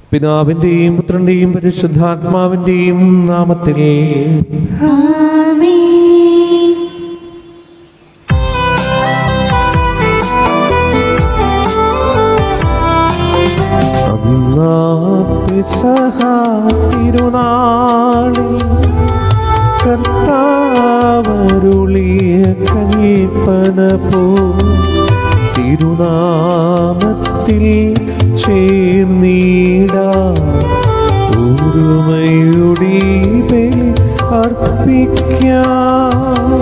പിതാവിന്റെയും പുത്രന്റെയും പരിശുദ്ധാത്മാവിന്റെയും നാമത്തിൽ ആമേൻ അന്നാ പെസഹ തിരുനാളിൽ കർത്താവരുളിയ കൽപ്പന പോ തിരുനാമത്തിൽ ചേർന്നീട ഒരുമയുടെ ബലി അർപ്പിക്കാം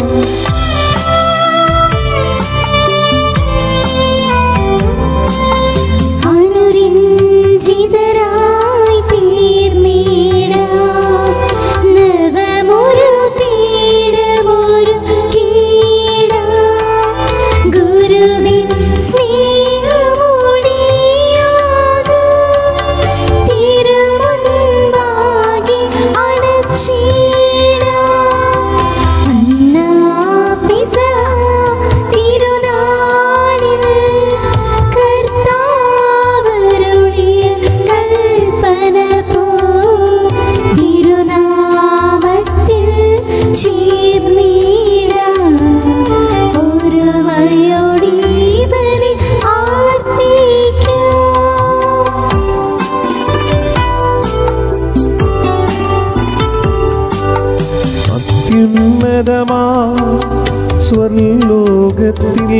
അനുരഞ്ജിതരായി തീർന്നിടാം നവമൊരു പീഠമൊരു കീടാം ഗുരുവിൻ സ്നേഹമോടിയാകും തിരുമുൻപാകെ അണച്ചിടാം അന്നാ പിസഹ തിരുനാളിൽ കർത്താവരുളിയ കൽപ്പന പോ തിരുനാമത്തിൽ ചേർന്നിടാം ഒരുമയോടെ ബലി അർപ്പിക്കാം അത്യുന്നതമാ സ്വർലോകത്തിൽ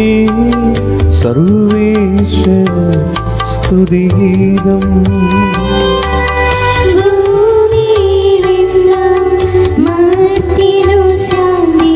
സർവേശ്വര സ്തുതിഗീതം ഭൂമിയിലെങ്ങും മർത്യനു ശാന്തി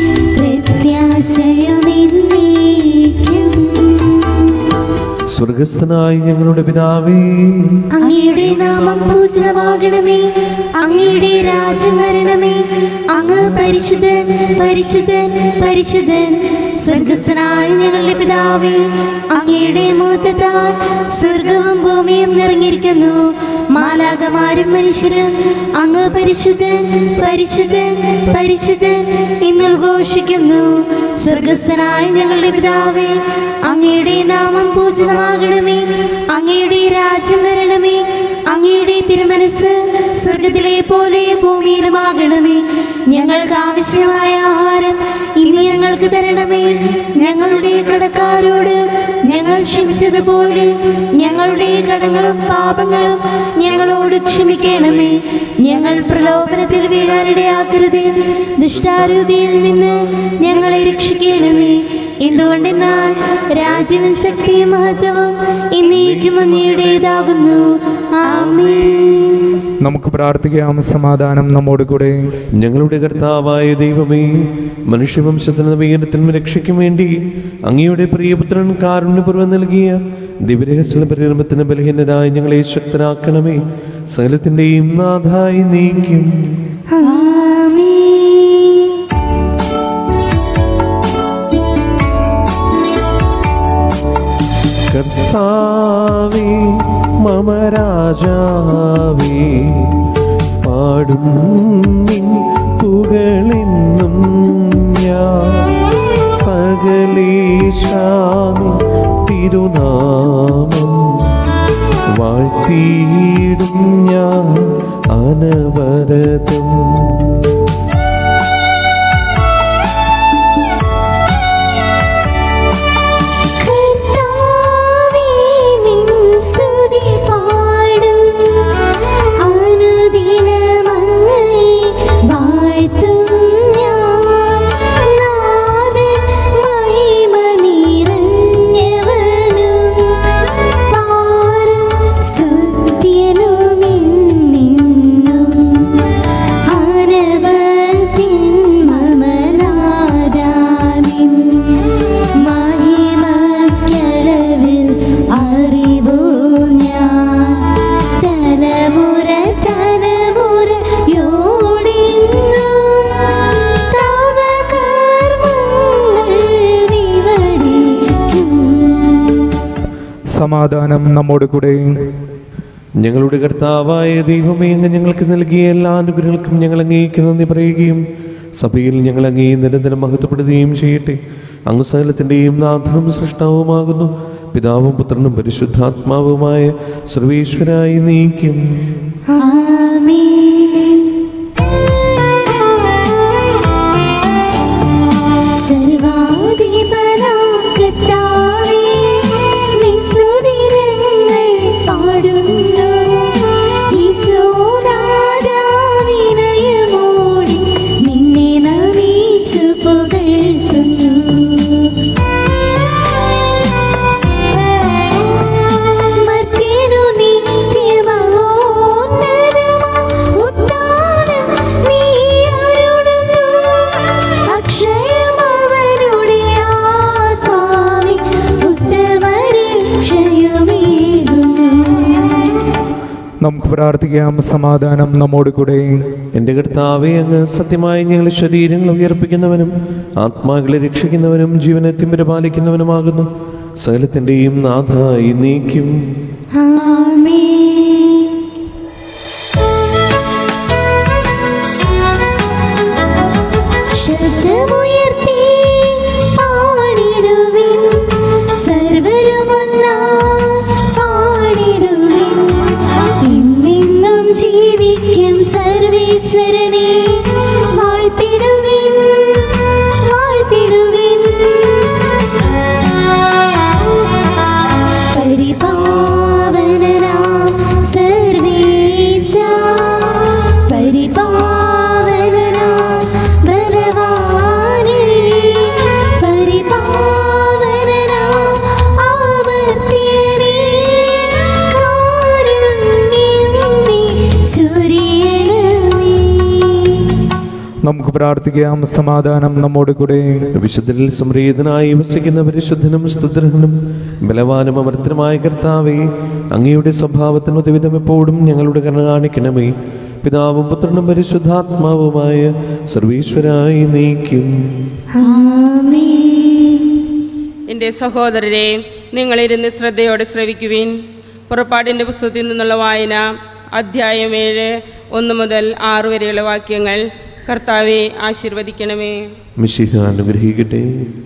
പ്രത്യാശയുമെന്നേക്കും. സ്വർഗസ്ഥനായി ഞങ്ങളുടെ പിതാവേ അങ്ങയുടെ നാമം പൂജിതമാകണമേ അങ്ങയുടെ രാജ്യം വരണമേ അങ്ങ് പരിശുദ്ധൻ പരിശുദ്ധൻ പരിശുദ്ധൻ സ്വർഗസ്ഥനായ ഞങ്ങളുടെ പിതാവേ അങ്ങയുടെ മൂത്തത്താൽ സ്വർഗവും ഭൂമിയും നിറഞ്ഞിരിക്കുന്നു മാലാകമാരും മനുഷ്യരും അങ്ങ് പരിശുദ്ധൻ പരിശുദ്ധൻ പരിശുദ്ധൻ എന്ന് ഘോഷിക്കുന്നു സ്വർഗസ്ഥനായ ഞങ്ങളുടെ പിതാവേ അങ്ങയുടെ നാമം പൂജിതമാകണമേ അങ്ങയുടെ രാജ്യം വരണമേ അങ്ങയുടെ തിരുമനസ് സ്വർഗത്തിലെ പോലെ ഭൂമിയിലുമാകണമേ ഞങ്ങൾക്ക് ആവശ്യമായ ആഹാരം ഇനി ഞങ്ങൾക്ക് തരണമേ ഞങ്ങളുടെ കടക്കാരോട് ഞങ്ങൾ ക്ഷമിച്ചതുപോലെ ഞങ്ങളുടെ കടങ്ങളും പാപങ്ങളും ഞങ്ങളോട് ക്ഷമിക്കണമേ ഞങ്ങൾ പ്രലോഭനത്തിൽ വീഴാനിടയാക്കരുത് ദുഷ്ടാരൂപിയിൽ നിന്ന് ഞങ്ങളെ രക്ഷിക്കണമേ എന്തുകൊണ്ടെന്നാൽ രാജ്യവും ശക്തിയും മഹത്വവും എന്നേക്കും അങ്ങയുടേതാകുന്നു ആമേൻ നമുക്ക് പ്രാർത്ഥിക്കാം സമാധാനം നമ്മോട് കൂടെ ഞങ്ങളുടെ കർത്താവായ ദൈവമേ മനുഷ്യവംശത്തിന് നവീകരണത്തിനും രക്ഷയ്ക്കും വേണ്ടി അങ്ങയുടെ പ്രിയപുത്രൻ കാരുണ്യപൂർവ്വം നൽകിയ ദിവ്യരഹസ്യ പരിണമത്തിന് ബലഹീനരായി ഞങ്ങളെ ശക്തരാക്കണമേ സകലത്തിൻ്റെയും നാഥായി നീക്കും ആമേൻ കർത്താവേ മമ രാജാവേ പാടും നിൻ പുകളെന്നും ഞാൻ സകലേശാമി തിരുനാമം വാഴ്ത്തിയിടും ഞാൻ അനവരതം കർത്താവേ നിൻ സ്തുതി പാടും അനുദിനം അങ്ങയെ വാഴ്ത്തും ഞാൻ നാഥൻ മഹിമ നിറഞ്ഞവനും പാരം സ്തുത്യനുമെന്നെന്നും ആനവത്തിൻ മമനാദാനിൻ മഹിമക്കളവിൽ അറിവു ഞാൻ തലമുറ തലമുറയോടിന്നും തവ കർമ്മങ്ങൾ വിവരിക്കും സമാധാനം നമ്മോട് കൂടെ ഞങ്ങളുടെ കർത്താവായ ദൈവമേ അങ്ങ് ഞങ്ങൾക്ക് നൽകിയ എല്ലാ അനുഗ്രഹങ്ങൾക്കും ഞങ്ങൾ അങ്ങേക്ക് നന്ദി പറയുകയും സഭയിൽ ഞങ്ങൾ അങ്ങേ നിരന്തരം മഹത്വപ്പെടുകയും ചെയ്യട്ടെ അങ്ങ് സകലത്തിൻ്റെയും നാഥനും സൃഷ്ടാവുമാകുന്നു പിതാവും പുത്രനും പരിശുദ്ധാത്മാവുമായ സർവീശ്വരായി നീക്കും ആമേൻ സർവാധിപനാം കർത്താവേ, നിൻ സ്തുതിരങ്ങൾ പാടുന്നു. ഈശോനാഥാ വിനയമോടെ നിന്നെ നമിച്ചു പുകഴ്ത്തുന്നു മർത്യനു നിത്യമഹോന്നതമാം ഉദ്ധാനം നീ അരുളുന്നു. അക്ഷയമവനുടെ ആത്മാവിൽ ഉത്തമരക്ഷയുമേകുന്നു. നമുക്ക് പ്രാർത്ഥിക്കാം സമാധാനം നമ്മോട് കൂടെ എൻ്റെ കർത്താവെ അങ്ങ് സത്യമായി ഞങ്ങളുടെ ശരീരങ്ങൾ ഉയർപ്പിക്കുന്നവനും ആത്മാക്കളെ രക്ഷിക്കുന്നവനും ജീവനെ പരിപാലിക്കുന്നവനുമാകുന്നു സകലത്തിൻ്റെയും നാഥായി നീക്കും ആമേൻ ശബ്ദമുയർത്തി പാടിടുവിൻ സർവരുമൊന്നായി പാടിടുവിൻ എന്നെന്നും ജീവിക്കും സർവേശ്വരനെ വാഴ്ത്തിടുവിൻ വാഴ്ത്തിടുവിൻ പരിപാവനനാം സർവേശ പരിപാവനനാം ബലവാനേ പരിപാവനനാം ആവർത്തിയനേ കാരുണ്യം നീ ചൊരിയണമേ നമുക്ക് പ്രാർത്ഥിക്കാം സമാധാനം നമ്മോട് കൂടെ വിശുദ്ധരിൽ സംപ്രീതനായി വസിക്കുന്ന പരിശുദ്ധനും സ്തുതനും ബലവാനും അമർത്തനുമായ കർത്താവേ അങ്ങയുടെ സ്വഭാവത്തിന് ഉദവിധം എപ്പോഴും ഞങ്ങളുടെ കരുണ കാണിക്കണമേ പിതാവും പുത്രനും പരിശുദ്ധാത്മാവുമായ സർവീശ്വരായി നീക്കും ആമേൻ എൻ്റെ സഹോദരരെ നിങ്ങളിരുന്ന് ശ്രദ്ധയോടെ ശ്രവിക്കുവിൻ പുറപ്പാടിൻ്റെ പുസ്തകത്തിൽ നിന്നുള്ള വായന അധ്യായം ഏഴ് ഒന്ന് മുതൽ ആറ് വരെയുള്ള വാക്യങ്ങൾ കർത്താവെ ആശീർവദിക്കണമേ മിശിഹ അനുഗ്രഹിക്കട്ടെ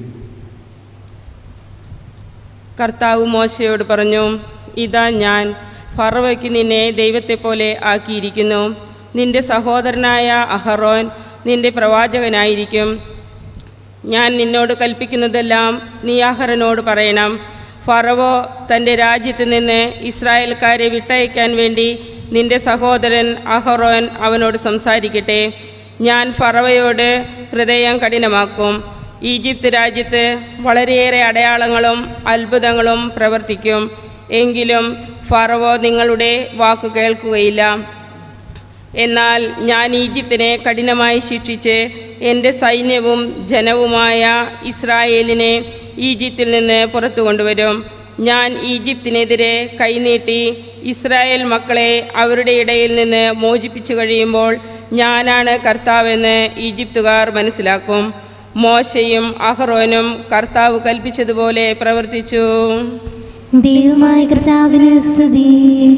കർത്താവ് മോശയോട് പറഞ്ഞു ഇതാ ഞാൻ ഫറവയ്ക്ക് നിന്നെ ദൈവത്തെ പോലെ ആക്കിയിരിക്കുന്നു നിന്റെ സഹോദരനായ അഹറോൻ നിന്റെ പ്രവാചകനായിരിക്കും ഞാൻ നിന്നോട് കൽപ്പിക്കുന്നതെല്ലാം നീ അഹറനോട് പറയണം ഫറവോ തൻ്റെ രാജ്യത്ത് നിന്ന് ഇസ്രായേൽക്കാരെ വിട്ടയക്കാൻ വേണ്ടി നിന്റെ സഹോദരൻ അഹറോൻ അവനോട് സംസാരിക്കട്ടെ ഞാൻ ഫറവയോട് ഹൃദയം കഠിനമാക്കും ഈജിപ്ത് രാജ്യത്ത് വളരെയേറെ അടയാളങ്ങളും അത്ഭുതങ്ങളും പ്രവർത്തിക്കും എങ്കിലും ഫറവോ നിങ്ങളുടെ വാക്കു കേൾക്കുകയില്ല എന്നാൽ ഞാൻ ഈജിപ്തിനെ കഠിനമായി ശിക്ഷിച്ച് എൻ്റെ സൈന്യവും ജനവുമായ ഇസ്രായേലിനെ ഈജിപ്തിൽ നിന്ന് പുറത്തു കൊണ്ടുവരും ഞാൻ ഈജിപ്തിനെതിരെ കൈനീട്ടി ഇസ്രായേൽ മക്കളെ അവരുടെ ഇടയിൽ നിന്ന് മോചിപ്പിച്ചു കഴിയുമ്പോൾ ഞാനാണ് കർത്താവെന്ന് ഈജിപ്തുകാർ മനസ്സിലാക്കും മോശയും അഹ്റോനും കർത്താവ് കൽപ്പിച്ചതുപോലെ പ്രവർത്തിച്ചു ദൈവമായ കർത്താവിന് സ്തുതി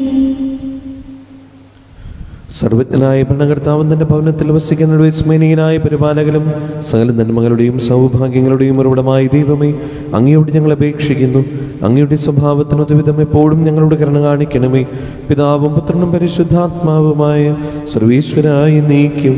സർവജ്ഞനായ ഭരണകർത്താവൻ തന്റെ ഭവനത്തിൽ വസിക്കുന്ന വിസ്മയനീയനായ പരിപാലകനും സകല നന്മകളുടെയും സൗഭാഗ്യങ്ങളുടെയും ഉറവിടമായ ദൈവമേ അങ്ങയോട് ഞങ്ങൾ അപേക്ഷിക്കുന്നു അങ്ങയുടെ സ്വഭാവത്തിന് വിധം എപ്പോഴും ഞങ്ങളുടെ കരുണ കാണിക്കണമേ പിതാവും പുത്രനും പരിശുദ്ധാത്മാവുമായ സർവീശ്വരായി നീക്കും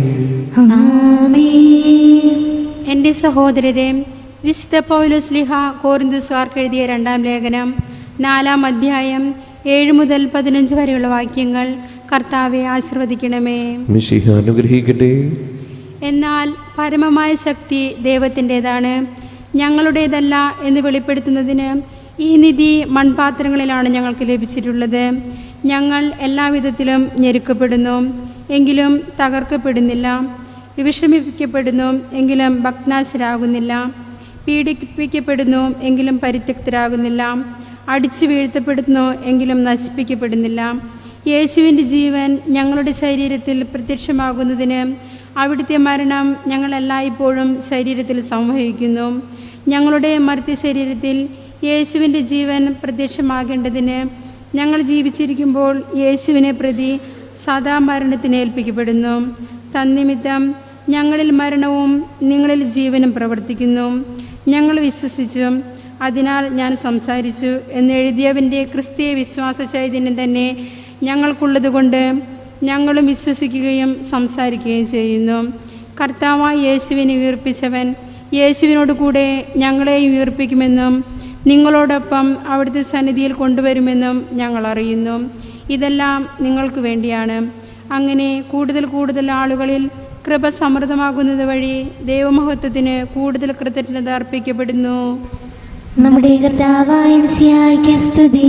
ആമേൻ എൻ്റെ സഹോദരരെ വിശുദ്ധ പൗലോസ്ലിഹ കോറിന്തസുകാർക്ക് എഴുതിയ രണ്ടാം ലേഖനം നാലാം അധ്യായം ഏഴ് മുതൽ പതിനഞ്ച് വരെയുള്ള വാക്യങ്ങൾ കർത്താവെ ആശീർവദിക്കണമേ മിശിഹ അനുഗ്രഹിക്കട്ടെ എന്നാൽ പരമമായ ശക്തി ദൈവത്തിൻ്റെതാണ് ഞങ്ങളുടേതല്ല എന്ന് വെളിപ്പെടുത്തുന്നതിന് ഈ നിധി മൺപാത്രങ്ങളിലാണ് ഞങ്ങൾക്ക് ലഭിച്ചിട്ടുള്ളത് ഞങ്ങൾ എല്ലാവിധത്തിലും ഞെരുക്കപ്പെടുന്നു എങ്കിലും തകർക്കപ്പെടുന്നില്ല വിഷമിപ്പിക്കപ്പെടുന്നു എങ്കിലും ഭഗ്നാശരാകുന്നില്ല പീഡിപ്പിക്കപ്പെടുന്നു എങ്കിലും പരിത്യക്തരാകുന്നില്ല അടിച്ചു വീഴ്ത്തപ്പെടുന്നു എങ്കിലും നശിപ്പിക്കപ്പെടുന്നില്ല യേശുവിൻ്റെ ജീവൻ ഞങ്ങളുടെ ശരീരത്തിൽ പ്രത്യക്ഷമാകുന്നതിന് അവിടുത്തെ മരണം ഞങ്ങളെല്ലായ്പ്പോഴും ശരീരത്തിൽ സംഭവിക്കുന്നു ഞങ്ങളുടെ മർത്തി ശരീരത്തിൽ യേശുവിൻ്റെ ജീവൻ പ്രത്യക്ഷമാകേണ്ടതിന് ഞങ്ങൾ ജീവിച്ചിരിക്കുമ്പോൾ യേശുവിനെ പ്രതി സദാ മരണത്തിന് ഏൽപ്പിക്കപ്പെടുന്നു തന്നിമിത്തം ഞങ്ങളിൽ മരണവും നിങ്ങളിൽ ജീവനും പ്രവർത്തിക്കുന്നു ഞങ്ങൾ വിശ്വസിച്ചു അതിനാൽ ഞാൻ സംസാരിച്ചു എന്നെഴുതിയവൻ്റെ ക്രിസ്തീയ വിശ്വാസ ചൈതന്യം തന്നെ ഞങ്ങൾക്കുള്ളതുകൊണ്ട് ഞങ്ങളും വിശ്വസിക്കുകയും സംസാരിക്കുകയും ചെയ്യുന്നു കർത്താവായ യേശുവിനെ ഉയർപ്പിച്ചവൻ യേശുവിനോട് കൂടെ ഞങ്ങളെയും ഉയർപ്പിക്കുമെന്നും നിങ്ങളോടൊപ്പം അവിടുത്തെ സന്നിധിയിൽ കൊണ്ടുവരുമെന്നും ഞങ്ങൾ അറിയുന്നു ഇതെല്ലാം നിങ്ങൾക്ക് വേണ്ടിയാണ് അങ്ങനെ കൂടുതൽ കൂടുതൽ ആളുകളിൽ കൃപ സമൃദ്ധമാകുന്നത് വഴി ദൈവമഹത്വത്തിന് കൂടുതൽ കൃതജ്ഞത അർപ്പിക്കപ്പെടുന്നു നമ്മുടെ കർത്താവായ മിശിഹായ്ക്ക് സ്തുതി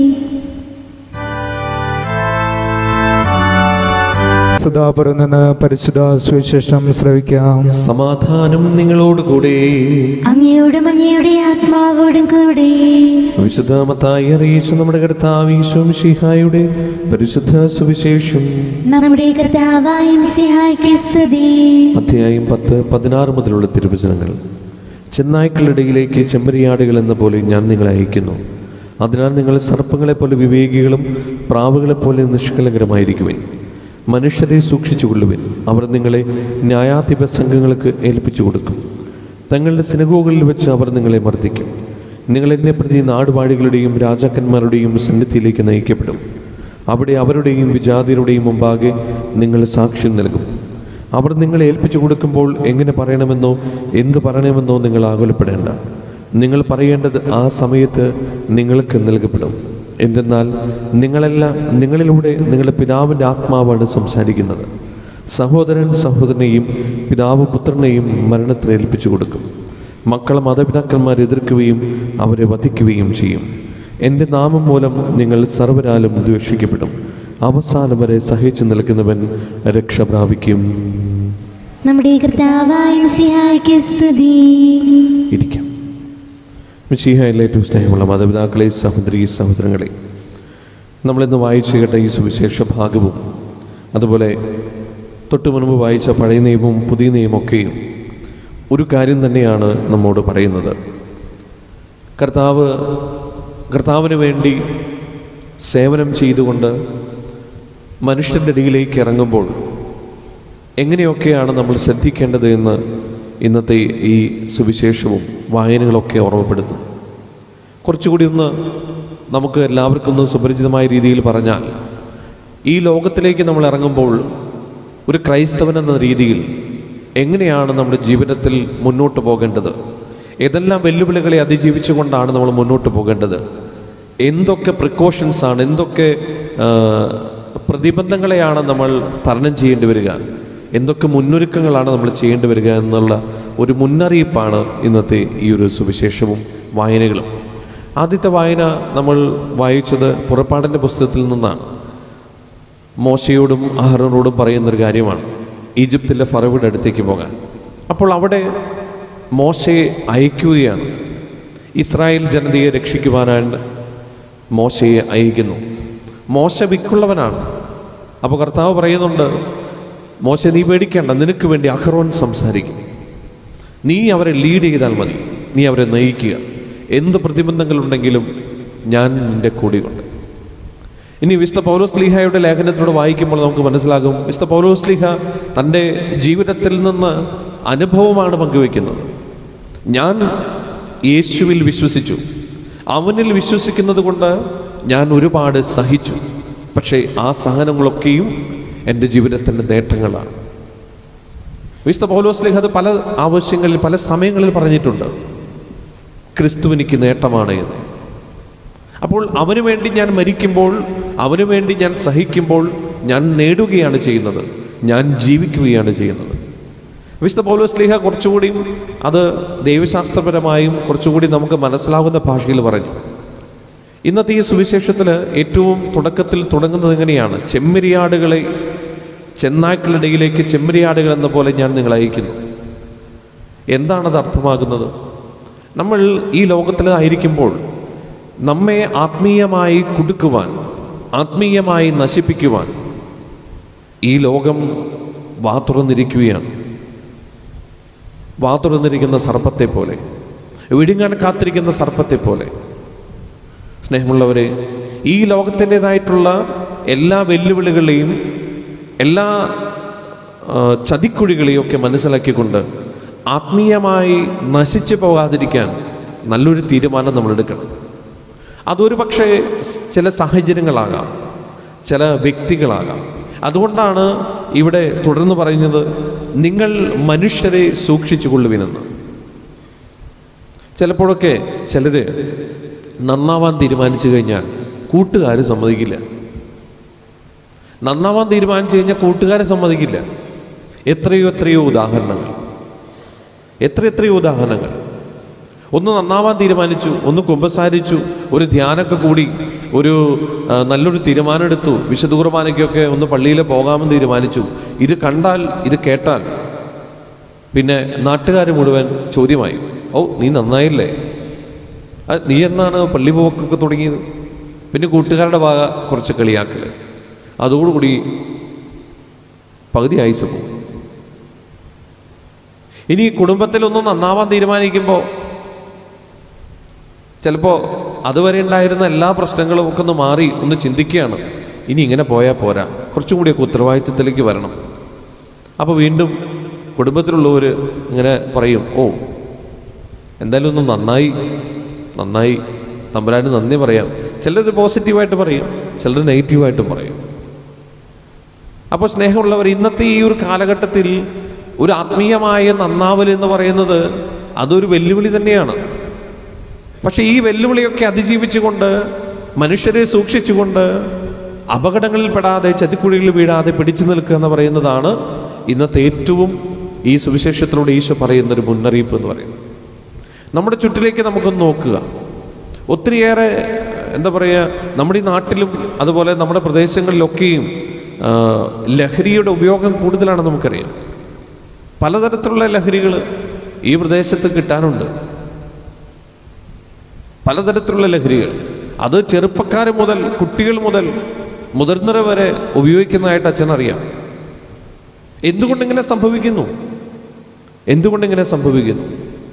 സദാപുരം നിന്ന് പരിശുദ്ധ സുവിശേഷം ശ്രവിക്കാം സമാധാനം നിങ്ങളോടുകൂടെ അങ്ങയോടും അങ്ങയുടെ ആത്മാവോടും കൂടെ വിശുദ്ധമത്തായി അറിയിച്ച നമ്മുടെ കർത്താവ് ഈശോമിഷിഹായുടെ പരിശുദ്ധ സുവിശേഷം നമ്മുടെ കർത്താവായ മിശിഹായ്ക്ക് സ്തുതി അധ്യായം പത്ത് പതിനാറ് മുതലുള്ള തിരുവചനങ്ങൾ ചെന്നായ്ക്കളിടയിലേക്ക് ചെമ്മരിയാടുകൾ എന്ന പോലെ ഞാൻ നിങ്ങളെ അയക്കുന്നു അതിനാൽ നിങ്ങൾ സർപ്പങ്ങളെ പോലെ വിവേകികളും പ്രാവുകളെ പോലെ നിഷ്കളങ്കരമായിരിക്കുവിൻ മനുഷ്യരെ സൂക്ഷിച്ചുകൊള്ളുവിൻ അവർ നിങ്ങളെ ന്യായാധിപ സംഘങ്ങൾക്ക് ഏൽപ്പിച്ചു കൊടുക്കും തങ്ങളുടെ സിനഗോകളിൽ വെച്ച് അവർ നിങ്ങളെ മർദ്ദിക്കും നിങ്ങൾ എന്നെ പ്രതി നാടുവാഴികളുടെയും രാജാക്കന്മാരുടെയും സന്നിധിയിലേക്ക് നയിക്കപ്പെടും അവിടെ അവരുടെയും വിജാതിയരുടെയും മുമ്പാകെ നിങ്ങൾ സാക്ഷ്യം നൽകും അവർ നിങ്ങളെ ഏൽപ്പിച്ചു കൊടുക്കുമ്പോൾ എങ്ങനെ പറയണമെന്നോ എന്ത് പറയണമെന്നോ നിങ്ങൾ ആകുലപ്പെടേണ്ട നിങ്ങൾ പറയേണ്ടത് ആ സമയത്ത് നിങ്ങൾക്ക് നൽകപ്പെടും എന്തെന്നാൽ നിങ്ങളെല്ലാം നിങ്ങളിലൂടെ നിങ്ങളുടെ പിതാവിൻ്റെ ആത്മാവാണ് സംസാരിക്കുന്നത് സഹോദരൻ സഹോദരനെയും പിതാവ് പുത്രനെയും മരണത്തിന് ഏൽപ്പിച്ചു കൊടുക്കും മക്കളെ മാതാപിതാക്കന്മാർ എതിർക്കുകയും അവരെ വധിക്കുകയും ചെയ്യും എൻ്റെ നാമം മൂലം നിങ്ങൾ സർവരാലും ദ്വേഷിക്കപ്പെടും അവസാനം വരെ സഹിച്ചു നിൽക്കുന്നവൻ രക്ഷ പ്രാപിക്കും നമ്മുടെ കർത്താവായ മിശിഹായ്ക്ക് സ്തുതി ഇരിക്കാം മിശിഹയിൽ ഏറ്റവും സ്നേഹമുള്ള മാതാപിതാക്കളെ സഹോദരി സഹോദരങ്ങളെ നമ്മളിന്ന് വായിച്ചു കേട്ട ഈ സുവിശേഷ ഭാഗവും അതുപോലെ തൊട്ടു മുൻപ് വായിച്ച പഴയ നിയമവും പുതിയ നിയമമൊക്കെയും ഒരു കാര്യം തന്നെയാണ് നമ്മോട് പറയുന്നത് കർത്താവ് കർത്താവിന് വേണ്ടി സേവനം ചെയ്തുകൊണ്ട് മനുഷ്യരുടെ ഇടയിലേക്ക് ഇറങ്ങുമ്പോൾ എങ്ങനെയൊക്കെയാണ് നമ്മൾ ശ്രദ്ധിക്കേണ്ടത് എന്ന് ഇന്നത്തെ ഈ സുവിശേഷവും വായനകളൊക്കെ ഓർമ്മപ്പെടുത്തും കുറച്ചുകൂടി ഒന്ന് നമുക്ക് എല്ലാവർക്കും ഒന്ന് സുപരിചിതമായ രീതിയിൽ പറഞ്ഞാൽ ഈ ലോകത്തിലേക്ക് നമ്മൾ ഇറങ്ങുമ്പോൾ ഒരു ക്രൈസ്തവൻ എന്ന രീതിയിൽ എങ്ങനെയാണ് നമ്മുടെ ജീവിതത്തിൽ മുന്നോട്ട് പോകേണ്ടത് ഏതെല്ലാം വെല്ലുവിളികളെ അതിജീവിച്ചുകൊണ്ടാണ് നമ്മൾ മുന്നോട്ട് പോകേണ്ടത് എന്തൊക്കെ പ്രിക്കോഷൻസ് ആണ് എന്തൊക്കെ ആ, പ്രതിബന്ധങ്ങളെയാണ് നമ്മൾ തരണം ചെയ്യേണ്ടി വരിക എന്തൊക്കെ മുന്നൊരുക്കങ്ങളാണ് നമ്മൾ ചെയ്യേണ്ടി വരിക എന്നുള്ള ഒരു മുന്നറിയിപ്പാണ് ഇന്നത്തെ ഈ ഒരു സുവിശേഷവും വായനകളും ആദ്യത്തെ വായന നമ്മൾ വായിച്ചത് പുറപ്പാടിൻ്റെ പുസ്തകത്തിൽ നിന്നാണ് മോശയോടും അഹറോനോടും പറയുന്നൊരു കാര്യമാണ് ഈജിപ്തിലെ ഫറവിടെ അടുത്തേക്ക് പോകാൻ അപ്പോൾ അവിടെ മോശയെ അയക്കുകയാണ് ഇസ്രായേൽ ജനതയെ രക്ഷിക്കുവാനാണ് മോശയെ അയക്കുന്നു മോശ വിക്കുള്ളവനാണ് അപ്പോൾ കർത്താവ് പറയുന്നുണ്ട് മോശ നീ പേടിക്കേണ്ട നിനക്ക് വേണ്ടി അഹ്റോൻ സംസാരിക്കും നീ അവരെ ലീഡ് ചെയ്താൽ മതി നീ അവരെ നയിക്കുക എന്ത് പ്രതിബന്ധങ്ങളുണ്ടെങ്കിലും ഞാൻ നിന്റെ കൂടെയുണ്ട് ഇനി വിശുദ്ധ പൗലോസ് ലീഹയുടെ ലേഖനത്തിലൂടെ വായിക്കുമ്പോൾ നമുക്ക് മനസ്സിലാകും വിശുദ്ധ പൗലോസ് ലീഹ തൻ്റെ ജീവിതത്തിൽ നിന്ന് അനുഭവമാണ് പങ്കുവെക്കുന്നത് ഞാൻ യേശുവിൽ വിശ്വസിച്ചു അവനിൽ വിശ്വസിക്കുന്നത് കൊണ്ട് ഞാൻ ഒരുപാട് സഹിച്ചു പക്ഷേ ആ സഹനങ്ങളൊക്കെയും എൻ്റെ ജീവിതത്തിൻ്റെ നേട്ടങ്ങളാണ് വിശുദ്ധ പൗലോസ് ലേഖ അത് പല ആവശ്യങ്ങളിൽ പല സമയങ്ങളിൽ പറഞ്ഞിട്ടുണ്ട് ക്രിസ്തു എനിക്ക് നേട്ടമാണ് എന്ന് അപ്പോൾ അവന് വേണ്ടി ഞാൻ മരിക്കുമ്പോൾ അവന് വേണ്ടി ഞാൻ സഹിക്കുമ്പോൾ ഞാൻ നേടുകയാണ് ചെയ്യുന്നത് ഞാൻ ജീവിക്കുകയാണ് ചെയ്യുന്നത് വിശുദ്ധ പൗലോസ് ലേഖ കുറച്ചുകൂടിയും അത് ദൈവശാസ്ത്രപരമായും കുറച്ചുകൂടി നമുക്ക് മനസ്സിലാവുന്ന ഭാഷയിൽ പറഞ്ഞു ഇന്നത്തെ ഈ സുവിശേഷത്തിൽ ഏറ്റവും തുടക്കത്തിൽ തുടങ്ങുന്നത് എങ്ങനെയാണ് ചെമ്മരിയാടുകളെ ചെന്നായ്ക്കളിടയിലേക്ക് ചെമ്മരിയാടുകൾ എന്ന പോലെ ഞാൻ നിങ്ങളെ അയക്കുന്നു എന്താണത് അർത്ഥമാകുന്നത് നമ്മൾ ഈ ലോകത്തിലായിരിക്കുമ്പോൾ നമ്മെ ആത്മീയമായി കുടുക്കുവാൻ ആത്മീയമായി നശിപ്പിക്കുവാൻ ഈ ലോകം വാ തുറന്നിരിക്കുകയാണ് വാ തുറന്നിരിക്കുന്ന സർപ്പത്തെ പോലെ വിഴുങ്ങാൻ കാത്തിരിക്കുന്ന സർപ്പത്തെ പോലെ സ്നേഹമുള്ളവരെ ഈ ലോകത്തിൻ്റെതായിട്ടുള്ള എല്ലാ വെല്ലുവിളികളെയും എല്ലാ ആ, ചതിക്കുഴികളെയും ഒക്കെ മനസ്സിലാക്കിക്കൊണ്ട് ആത്മീയമായി നശിച്ചു പോകാതിരിക്കാൻ നല്ലൊരു തീരുമാനം നമ്മൾ എടുക്കണം അതൊരു പക്ഷേ ചില സാഹചര്യങ്ങളാകാം ചില വ്യക്തികളാകാം അതുകൊണ്ടാണ് ഇവിടെ തുടർന്ന് പറയുന്നത് നിങ്ങൾ മനുഷ്യരെ സൂക്ഷിച്ചു കൊള്ളുവിനെന്ന് ചിലപ്പോഴൊക്കെ ചിലർ നന്നാവാൻ തീരുമാനിച്ചു കഴിഞ്ഞാൽ കൂട്ടുകാർ സമ്മതിക്കില്ല നന്നാവാൻ തീരുമാനിച്ചു കഴിഞ്ഞാൽ കൂട്ടുകാരെ സമ്മതിക്കില്ല എത്രയോ എത്രയോ ഉദാഹരണങ്ങൾ എത്ര എത്രയോ ഉദാഹരണങ്ങൾ ഒന്ന് നന്നാവാൻ തീരുമാനിച്ചു ഒന്ന് കുമ്പസാരിച്ചു ഒരു ധ്യാനമൊക്കെ കൂടി ഒരു ആ, നല്ലൊരു തീരുമാനമെടുത്തു വിശുദ്ധ കുർബാനയ്ക്കൊക്കെ ഒന്ന് പള്ളിയിൽ പോകാമെന്ന് തീരുമാനിച്ചു ഇത് കണ്ടാൽ ഇത് കേട്ടാൽ പിന്നെ നാട്ടുകാർ മുഴുവൻ ചോദ്യമായി ഓ നീ നന്നായില്ലേ ആ, നീ എന്നാണ് പള്ളി പോക്കൊക്കെ തുടങ്ങിയത് പിന്നെ കൂട്ടുകാരുടെ ഭാഗ കുറച്ച് കളിയാക്കൽ അതോടുകൂടി പകുതി ആയുസ് പോകും ഇനി കുടുംബത്തിലൊന്നും നന്നാവാൻ തീരുമാനിക്കുമ്പോൾ ചിലപ്പോൾ അതുവരെ ഉണ്ടായിരുന്ന എല്ലാ പ്രശ്നങ്ങളും ഒക്കെ ഒന്ന് മാറി ഒന്ന് ചിന്തിക്കുകയാണ് ഇനി ഇങ്ങനെ പോയാൽ പോരാ കുറച്ചും കൂടിയൊക്കെ ഉത്തരവാദിത്വത്തിലേക്ക് വരണം അപ്പോൾ വീണ്ടും കുടുംബത്തിലുള്ളവർ ഇങ്ങനെ പറയും ഓ എന്തായാലും ഒന്ന് നന്നായി നന്നായി തമ്പുരാന് നന്ദി പറയാം ചിലർ പോസിറ്റീവായിട്ട് പറയും ചിലർ നെഗറ്റീവായിട്ടും പറയും അപ്പോൾ സ്നേഹമുള്ളവർ ഇന്നത്തെ ഈ ഒരു കാലഘട്ടത്തിൽ ഒരു ആത്മീയമായ നന്നാവൽ എന്ന് പറയുന്നത് അതൊരു വെല്ലുവിളി തന്നെയാണ് പക്ഷേ ഈ വെല്ലുവിളിയൊക്കെ അതിജീവിച്ചുകൊണ്ട് മനുഷ്യരെ സൂക്ഷിച്ചുകൊണ്ട് അപകടങ്ങളിൽ പെടാതെ ചതിക്കുഴികളിൽ വീഴാതെ പിടിച്ചു നിൽക്കുക എന്ന് പറയുന്നതാണ് ഇന്നത്തെ ഏറ്റവും ഈ സുവിശേഷത്തിലൂടെ ഈശോ പറയുന്ന ഒരു മുന്നറിയിപ്പ് എന്ന് പറയുന്നത് നമ്മുടെ ചുറ്റിലേക്ക് നമുക്കൊന്ന് നോക്കുക ഒത്തിരിയേറെ എന്താ പറയുക നമ്മുടെ ഈ നാട്ടിലും അതുപോലെ നമ്മുടെ പ്രദേശങ്ങളിലൊക്കെയും ആ, ലഹരിയുടെ ഉപയോഗം കൂടുതലാണെന്ന് നമുക്കറിയാം പലതരത്തിലുള്ള ലഹരികൾ ഈ പ്രദേശത്ത് കിട്ടാനുണ്ട് പലതരത്തിലുള്ള ലഹരികൾ അത് ചെറുപ്പക്കാർ മുതൽ കുട്ടികൾ മുതൽ മുതിർന്നവർ വരെ ഉപയോഗിക്കുന്നതായിട്ട് അച്ഛനറിയാം എന്തുകൊണ്ടിങ്ങനെ സംഭവിക്കുന്നു എന്തുകൊണ്ടിങ്ങനെ സംഭവിക്കുന്നു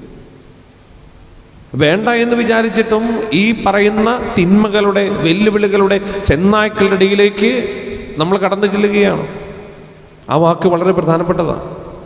വേണ്ട എന്ന് വിചാരിച്ചിട്ടും ഈ പറയുന്ന തിന്മകളുടെ വെല്ലുവിളികളുടെ ചെന്നായ്ക്കളുടെ ഇടയിലേക്ക് നമ്മൾ കടന്നു ചെല്ലുകയാണ് ആ വാക്ക് വളരെ പ്രധാനപ്പെട്ടതാണ്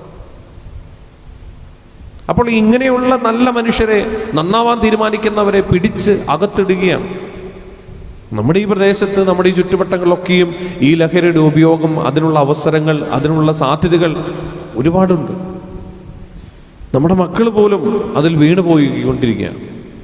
അപ്പോൾ ഇങ്ങനെയുള്ള നല്ല മനുഷ്യരെ നന്നാവാൻ തീരുമാനിക്കുന്നവരെ പിടിച്ച് അകത്തിടുകയാണ് നമ്മുടെ ഈ പ്രദേശത്ത് നമ്മുടെ ഈ ചുറ്റുവട്ടങ്ങളിലൊക്കെയും ഈ ലഹരിയുടെ ഉപയോഗം അതിനുള്ള അവസരങ്ങൾ അതിനുള്ള സാധ്യതകൾ ഒരുപാടുണ്ട് നമ്മുടെ മക്കൾ പോലും അതിൽ വീണു പോയിക്കൊണ്ടിരിക്കുകയാണ്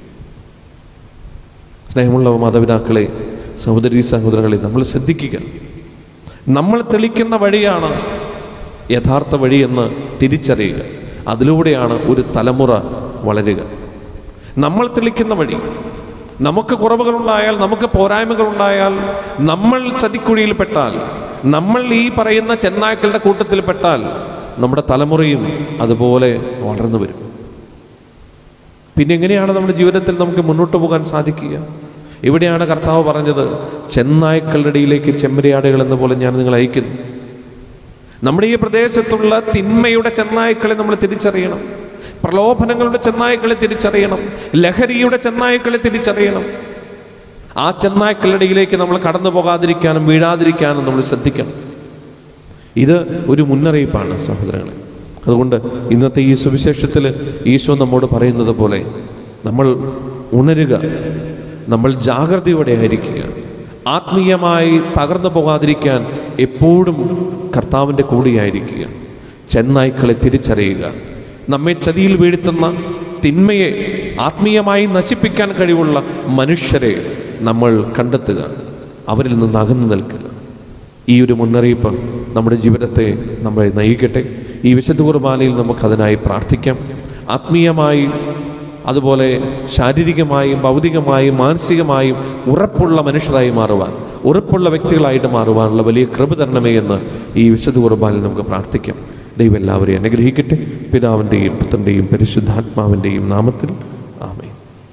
സ്നേഹമുള്ള മാതാപിതാക്കളെ സഹോദരി സഹോദരങ്ങളെ നമ്മൾ ശ്രദ്ധിക്കുക നമ്മൾ തെളിക്കുന്ന വഴിയാണ് യഥാർത്ഥ വഴിയെന്ന് തിരിച്ചറിയുക അതിലൂടെയാണ് ഒരു തലമുറ വളരുക നമ്മൾ തെളിക്കുന്ന വഴി നമുക്ക് കുറവുകളുണ്ടായാൽ നമുക്ക് പോരായ്മകളുണ്ടായാൽ നമ്മൾ ചതിക്കുഴിയിൽപ്പെട്ടാൽ നമ്മൾ ഈ പറയുന്ന ചെന്നായ്ക്കളുടെ കൂട്ടത്തിൽപ്പെട്ടാൽ നമ്മുടെ തലമുറയും അതുപോലെ വളർന്നു വരും പിന്നെ എങ്ങനെയാണ് നമ്മുടെ ജീവിതത്തിൽ നമുക്ക് മുന്നോട്ട് പോകാൻ സാധിക്കുക ഇവിടെയാണ് കർത്താവ് പറഞ്ഞത് ചെന്നായ്ക്കളുടെ ഇടയിലേക്ക് ചെമ്മരിയാടുകൾ എന്ന പോലെ ഞാൻ നിങ്ങളെ അയക്കുന്നു നമ്മുടെ ഈ പ്രദേശത്തുള്ള തിന്മയുടെ ചെന്നായ്ക്കളെ നമ്മൾ തിരിച്ചറിയണം പ്രലോഭനങ്ങളുടെ ചെന്നായ്ക്കളെ തിരിച്ചറിയണം ലഹരിയുടെ ചെന്നായ്ക്കളെ തിരിച്ചറിയണം ആ ചെന്നായ്ക്കളുടെ ഇടയിലേക്ക് നമ്മൾ കടന്നു പോകാതിരിക്കാനും വീഴാതിരിക്കാനും നമ്മൾ ശ്രദ്ധിക്കണം ഇത് ഒരു മുന്നറിയിപ്പാണ് സഹോദരങ്ങളെ അതുകൊണ്ട് ഇന്നത്തെ ഈ സുവിശേഷത്തിൽ ഈശോ നമ്മോട് പറയുന്നത് പോലെ നമ്മൾ ഉണരുക നമ്മൾ ജാഗ്രതയോടെ ആയിരിക്കുക ആത്മീയമായി തകർന്നു പോകാതിരിക്കാൻ എപ്പോഴും കർത്താവിൻ്റെ കൂടെയായിരിക്കുക ചെന്നായ്ക്കളെ തിരിച്ചറിയുക നമ്മെ ചതിയിൽ വീഴ്ത്തുന്ന തിന്മയെ ആത്മീയമായി നശിപ്പിക്കാൻ കഴിവുള്ള മനുഷ്യരെ നമ്മൾ കണ്ടെത്തുക അവരിൽ നിന്ന് അകന്നു നിൽക്കുക ഈ ഒരു മുന്നറിയിപ്പ് നമ്മുടെ ജീവിതത്തെ നമ്മളെ നയിക്കട്ടെ ഈ വിശുദ്ധ കുർബാനയിൽ നമുക്കതിനായി പ്രാർത്ഥിക്കാം ആത്മീയമായി അതുപോലെ ശാരീരികമായും ഭൗതികമായും മാനസികമായും ഉറപ്പുള്ള മനുഷ്യരായി മാറുവാൻ ഉറപ്പുള്ള വ്യക്തികളായിട്ട് മാറുവാനുള്ള വലിയ കൃപ തരണമേ എന്ന് ഈ വിശുദ്ധ കുർബാനയിൽ നമുക്ക് പ്രാർത്ഥിക്കാം ദൈവം എല്ലാവരെയും അനുഗ്രഹിക്കട്ടെ പിതാവിൻ്റെയും പുത്രൻ്റെയും പരിശുദ്ധാത്മാവിൻ്റെയും നാമത്തിൽ ആമേ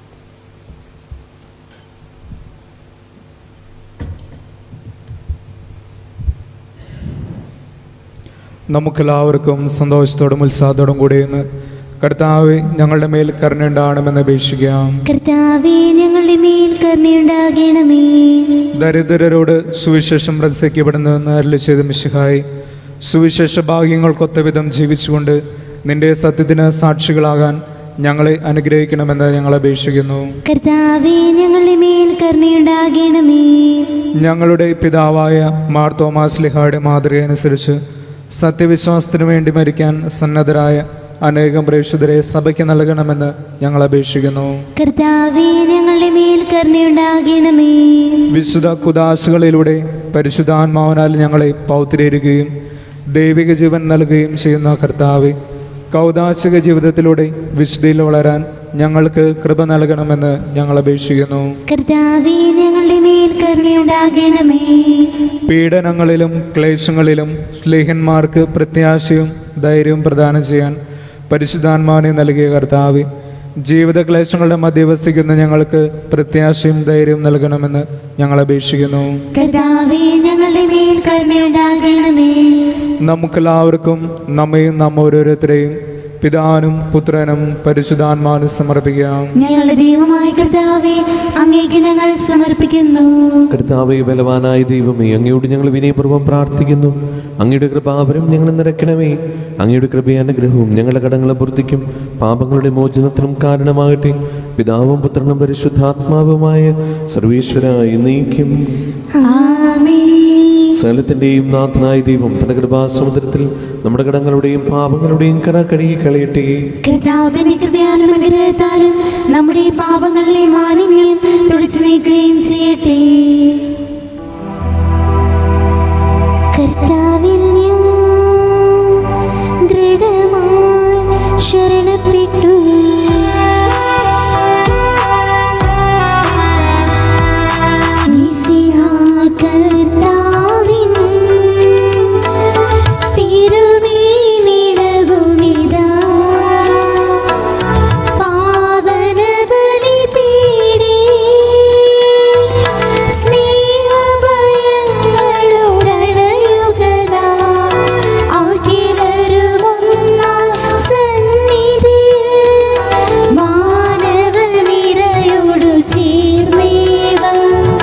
നമുക്കെല്ലാവർക്കും സന്തോഷത്തോടും ഉത്സാഹത്തോടും കൂടി ഇന്ന് കർത്താവ് ഞങ്ങളുടെ മേൽ കരുണയുണ്ടാകണമെന്ന് അപേക്ഷിക്കാം കർത്താവേ ഞങ്ങളുടെ മേൽ കരുണയുണ്ടാകണമേ ദരിദ്രരോട് സുവിശേഷം പ്രസംഗിക്കപ്പെടുന്നുവെന്ന് അരളി ചെയ്ത മിശിഹായി സുവിശേഷ ഭാഗ്യങ്ങൾക്കൊത്ത വിധം ജീവിച്ചുകൊണ്ട് നിന്റെ സത്യത്തിന് സാക്ഷികളാകാൻ ഞങ്ങളെ അനുഗ്രഹിക്കണമെന്ന് ഞങ്ങൾ അപേക്ഷിക്കുന്നു കർത്താവെ ഞങ്ങളുടെ മേൽ കരുണയുണ്ടാകണമേ ഞങ്ങളുടെ പിതാവായ മാർ തോമാസ് ലിഹായുടെ മാതൃക അനുസരിച്ച് സത്യവിശ്വാസത്തിനു വേണ്ടി മരിക്കാൻ സന്നദ്ധരായ അനേകം പ്രേക്ഷിതരെ സഭയ്ക്ക് നൽകണമെന്ന് ഞങ്ങൾ അപേക്ഷിക്കുന്നു കർത്താവെ ഞങ്ങളുടെ മേൽ കരുണയുണ്ടാകണമേ വിശുദ്ധ കുദാശകളിലൂടെ പരിശുദ്ധാത്മാവിനാൽ ഞങ്ങളെ പൗത്രീകരിക്കുകയും ദൈവിക ജീവൻ നൽകുകയും ചെയ്യുന്ന കർത്താവ് കൗതാശിക ജീവിതത്തിലൂടെ വിശുദ്ധിയിൽ വളരാൻ ഞങ്ങൾക്ക് കൃപ നൽകണമെന്ന് ഞങ്ങൾ അപേക്ഷിക്കുന്നു കർത്താവെ ഞങ്ങളുടെ മേൽ കരുണയുണ്ടാകണമേ പീഡനങ്ങളിലും ക്ലേശങ്ങളിലും സ്ലേഹന്മാർക്ക് പ്രത്യാശയും ധൈര്യവും പ്രദാനം ചെയ്യാൻ പരിശുദ്ധാത്മാവിനെ നൽകിയ കർത്താവ് ജീവിത ക്ലേശങ്ങളുടെ മധ്യവസിക്കുന്ന ഞങ്ങൾക്ക് പ്രത്യാശയും ധൈര്യവും നൽകണമെന്ന് ഞങ്ങൾ അപേക്ഷിക്കുന്നു കർത്താവെ ഞങ്ങളുടെ മേൽ കരുണയുണ്ടാകണമേ നമുക്കെല്ലാവർക്കും നമ്മയും നാം ഓരോരുത്തരെയും പിതാനും പുത്രനും പരിശുദ്ധാത്മാവിനും സമർപ്പിക്കാം ഞങ്ങളുടെ ദൈവമായ കർത്താവെ അങ്ങേക്ക് ഞങ്ങൾ സമർപ്പിക്കുന്നു കർത്താവെ ബലവാനായ ദൈവമേ അങ്ങയോട് ഞങ്ങൾ വിനയപൂർവ്വം പ്രാർത്ഥിക്കുന്നു അങ്ങയുടെ കൃപാവരം ഞങ്ങൾ നിറയ്ക്കണമേ അങ്ങയുടെ കൃപയാനുഗ്രഹവും ഞങ്ങളുടെ കടങ്ങളെ പൂർത്തിക്കും പാപങ്ങളുടെ മോചനത്തിനും കാരണമാകട്ടെ പിതാവും പുത്രനും പരിശുദ്ധാത്മാവുമായ സർവീശ്വര എന്നേക്കും ആമേൻ സകലത്തിൻ്റെയും നാഥനായ ദൈവം തന്റെ കൃപാസമുദ്രത്തിൽ നമ്മുടെ കടങ്ങളുടെയും പാപങ്ങളുടെയും കര കഴുകി കളയട്ടെ കർത്താവിന്റെ കൃപയാലും അനുഗ്രഹത്താലും നമ്മുടെ പാപങ്ങളിലെ മാലിന്യം തുടച്ചു നീക്കുകയും ചെയ്യട്ടെ കർത്താവിൽ ഞാൻ ദൃഢമായി ശരണപ്പെട്ടു മിശിഹാ കർത്താവിൻ തിരുമേനിടവുമിതാ പാവനബലിപീഠേ സ്നേഹഭയങ്ങളുടണയുകതാ അഖിലരുമൊന്നാം സന്നിധിയിൽ മാനവനിരയോടു ചേർന്നേവം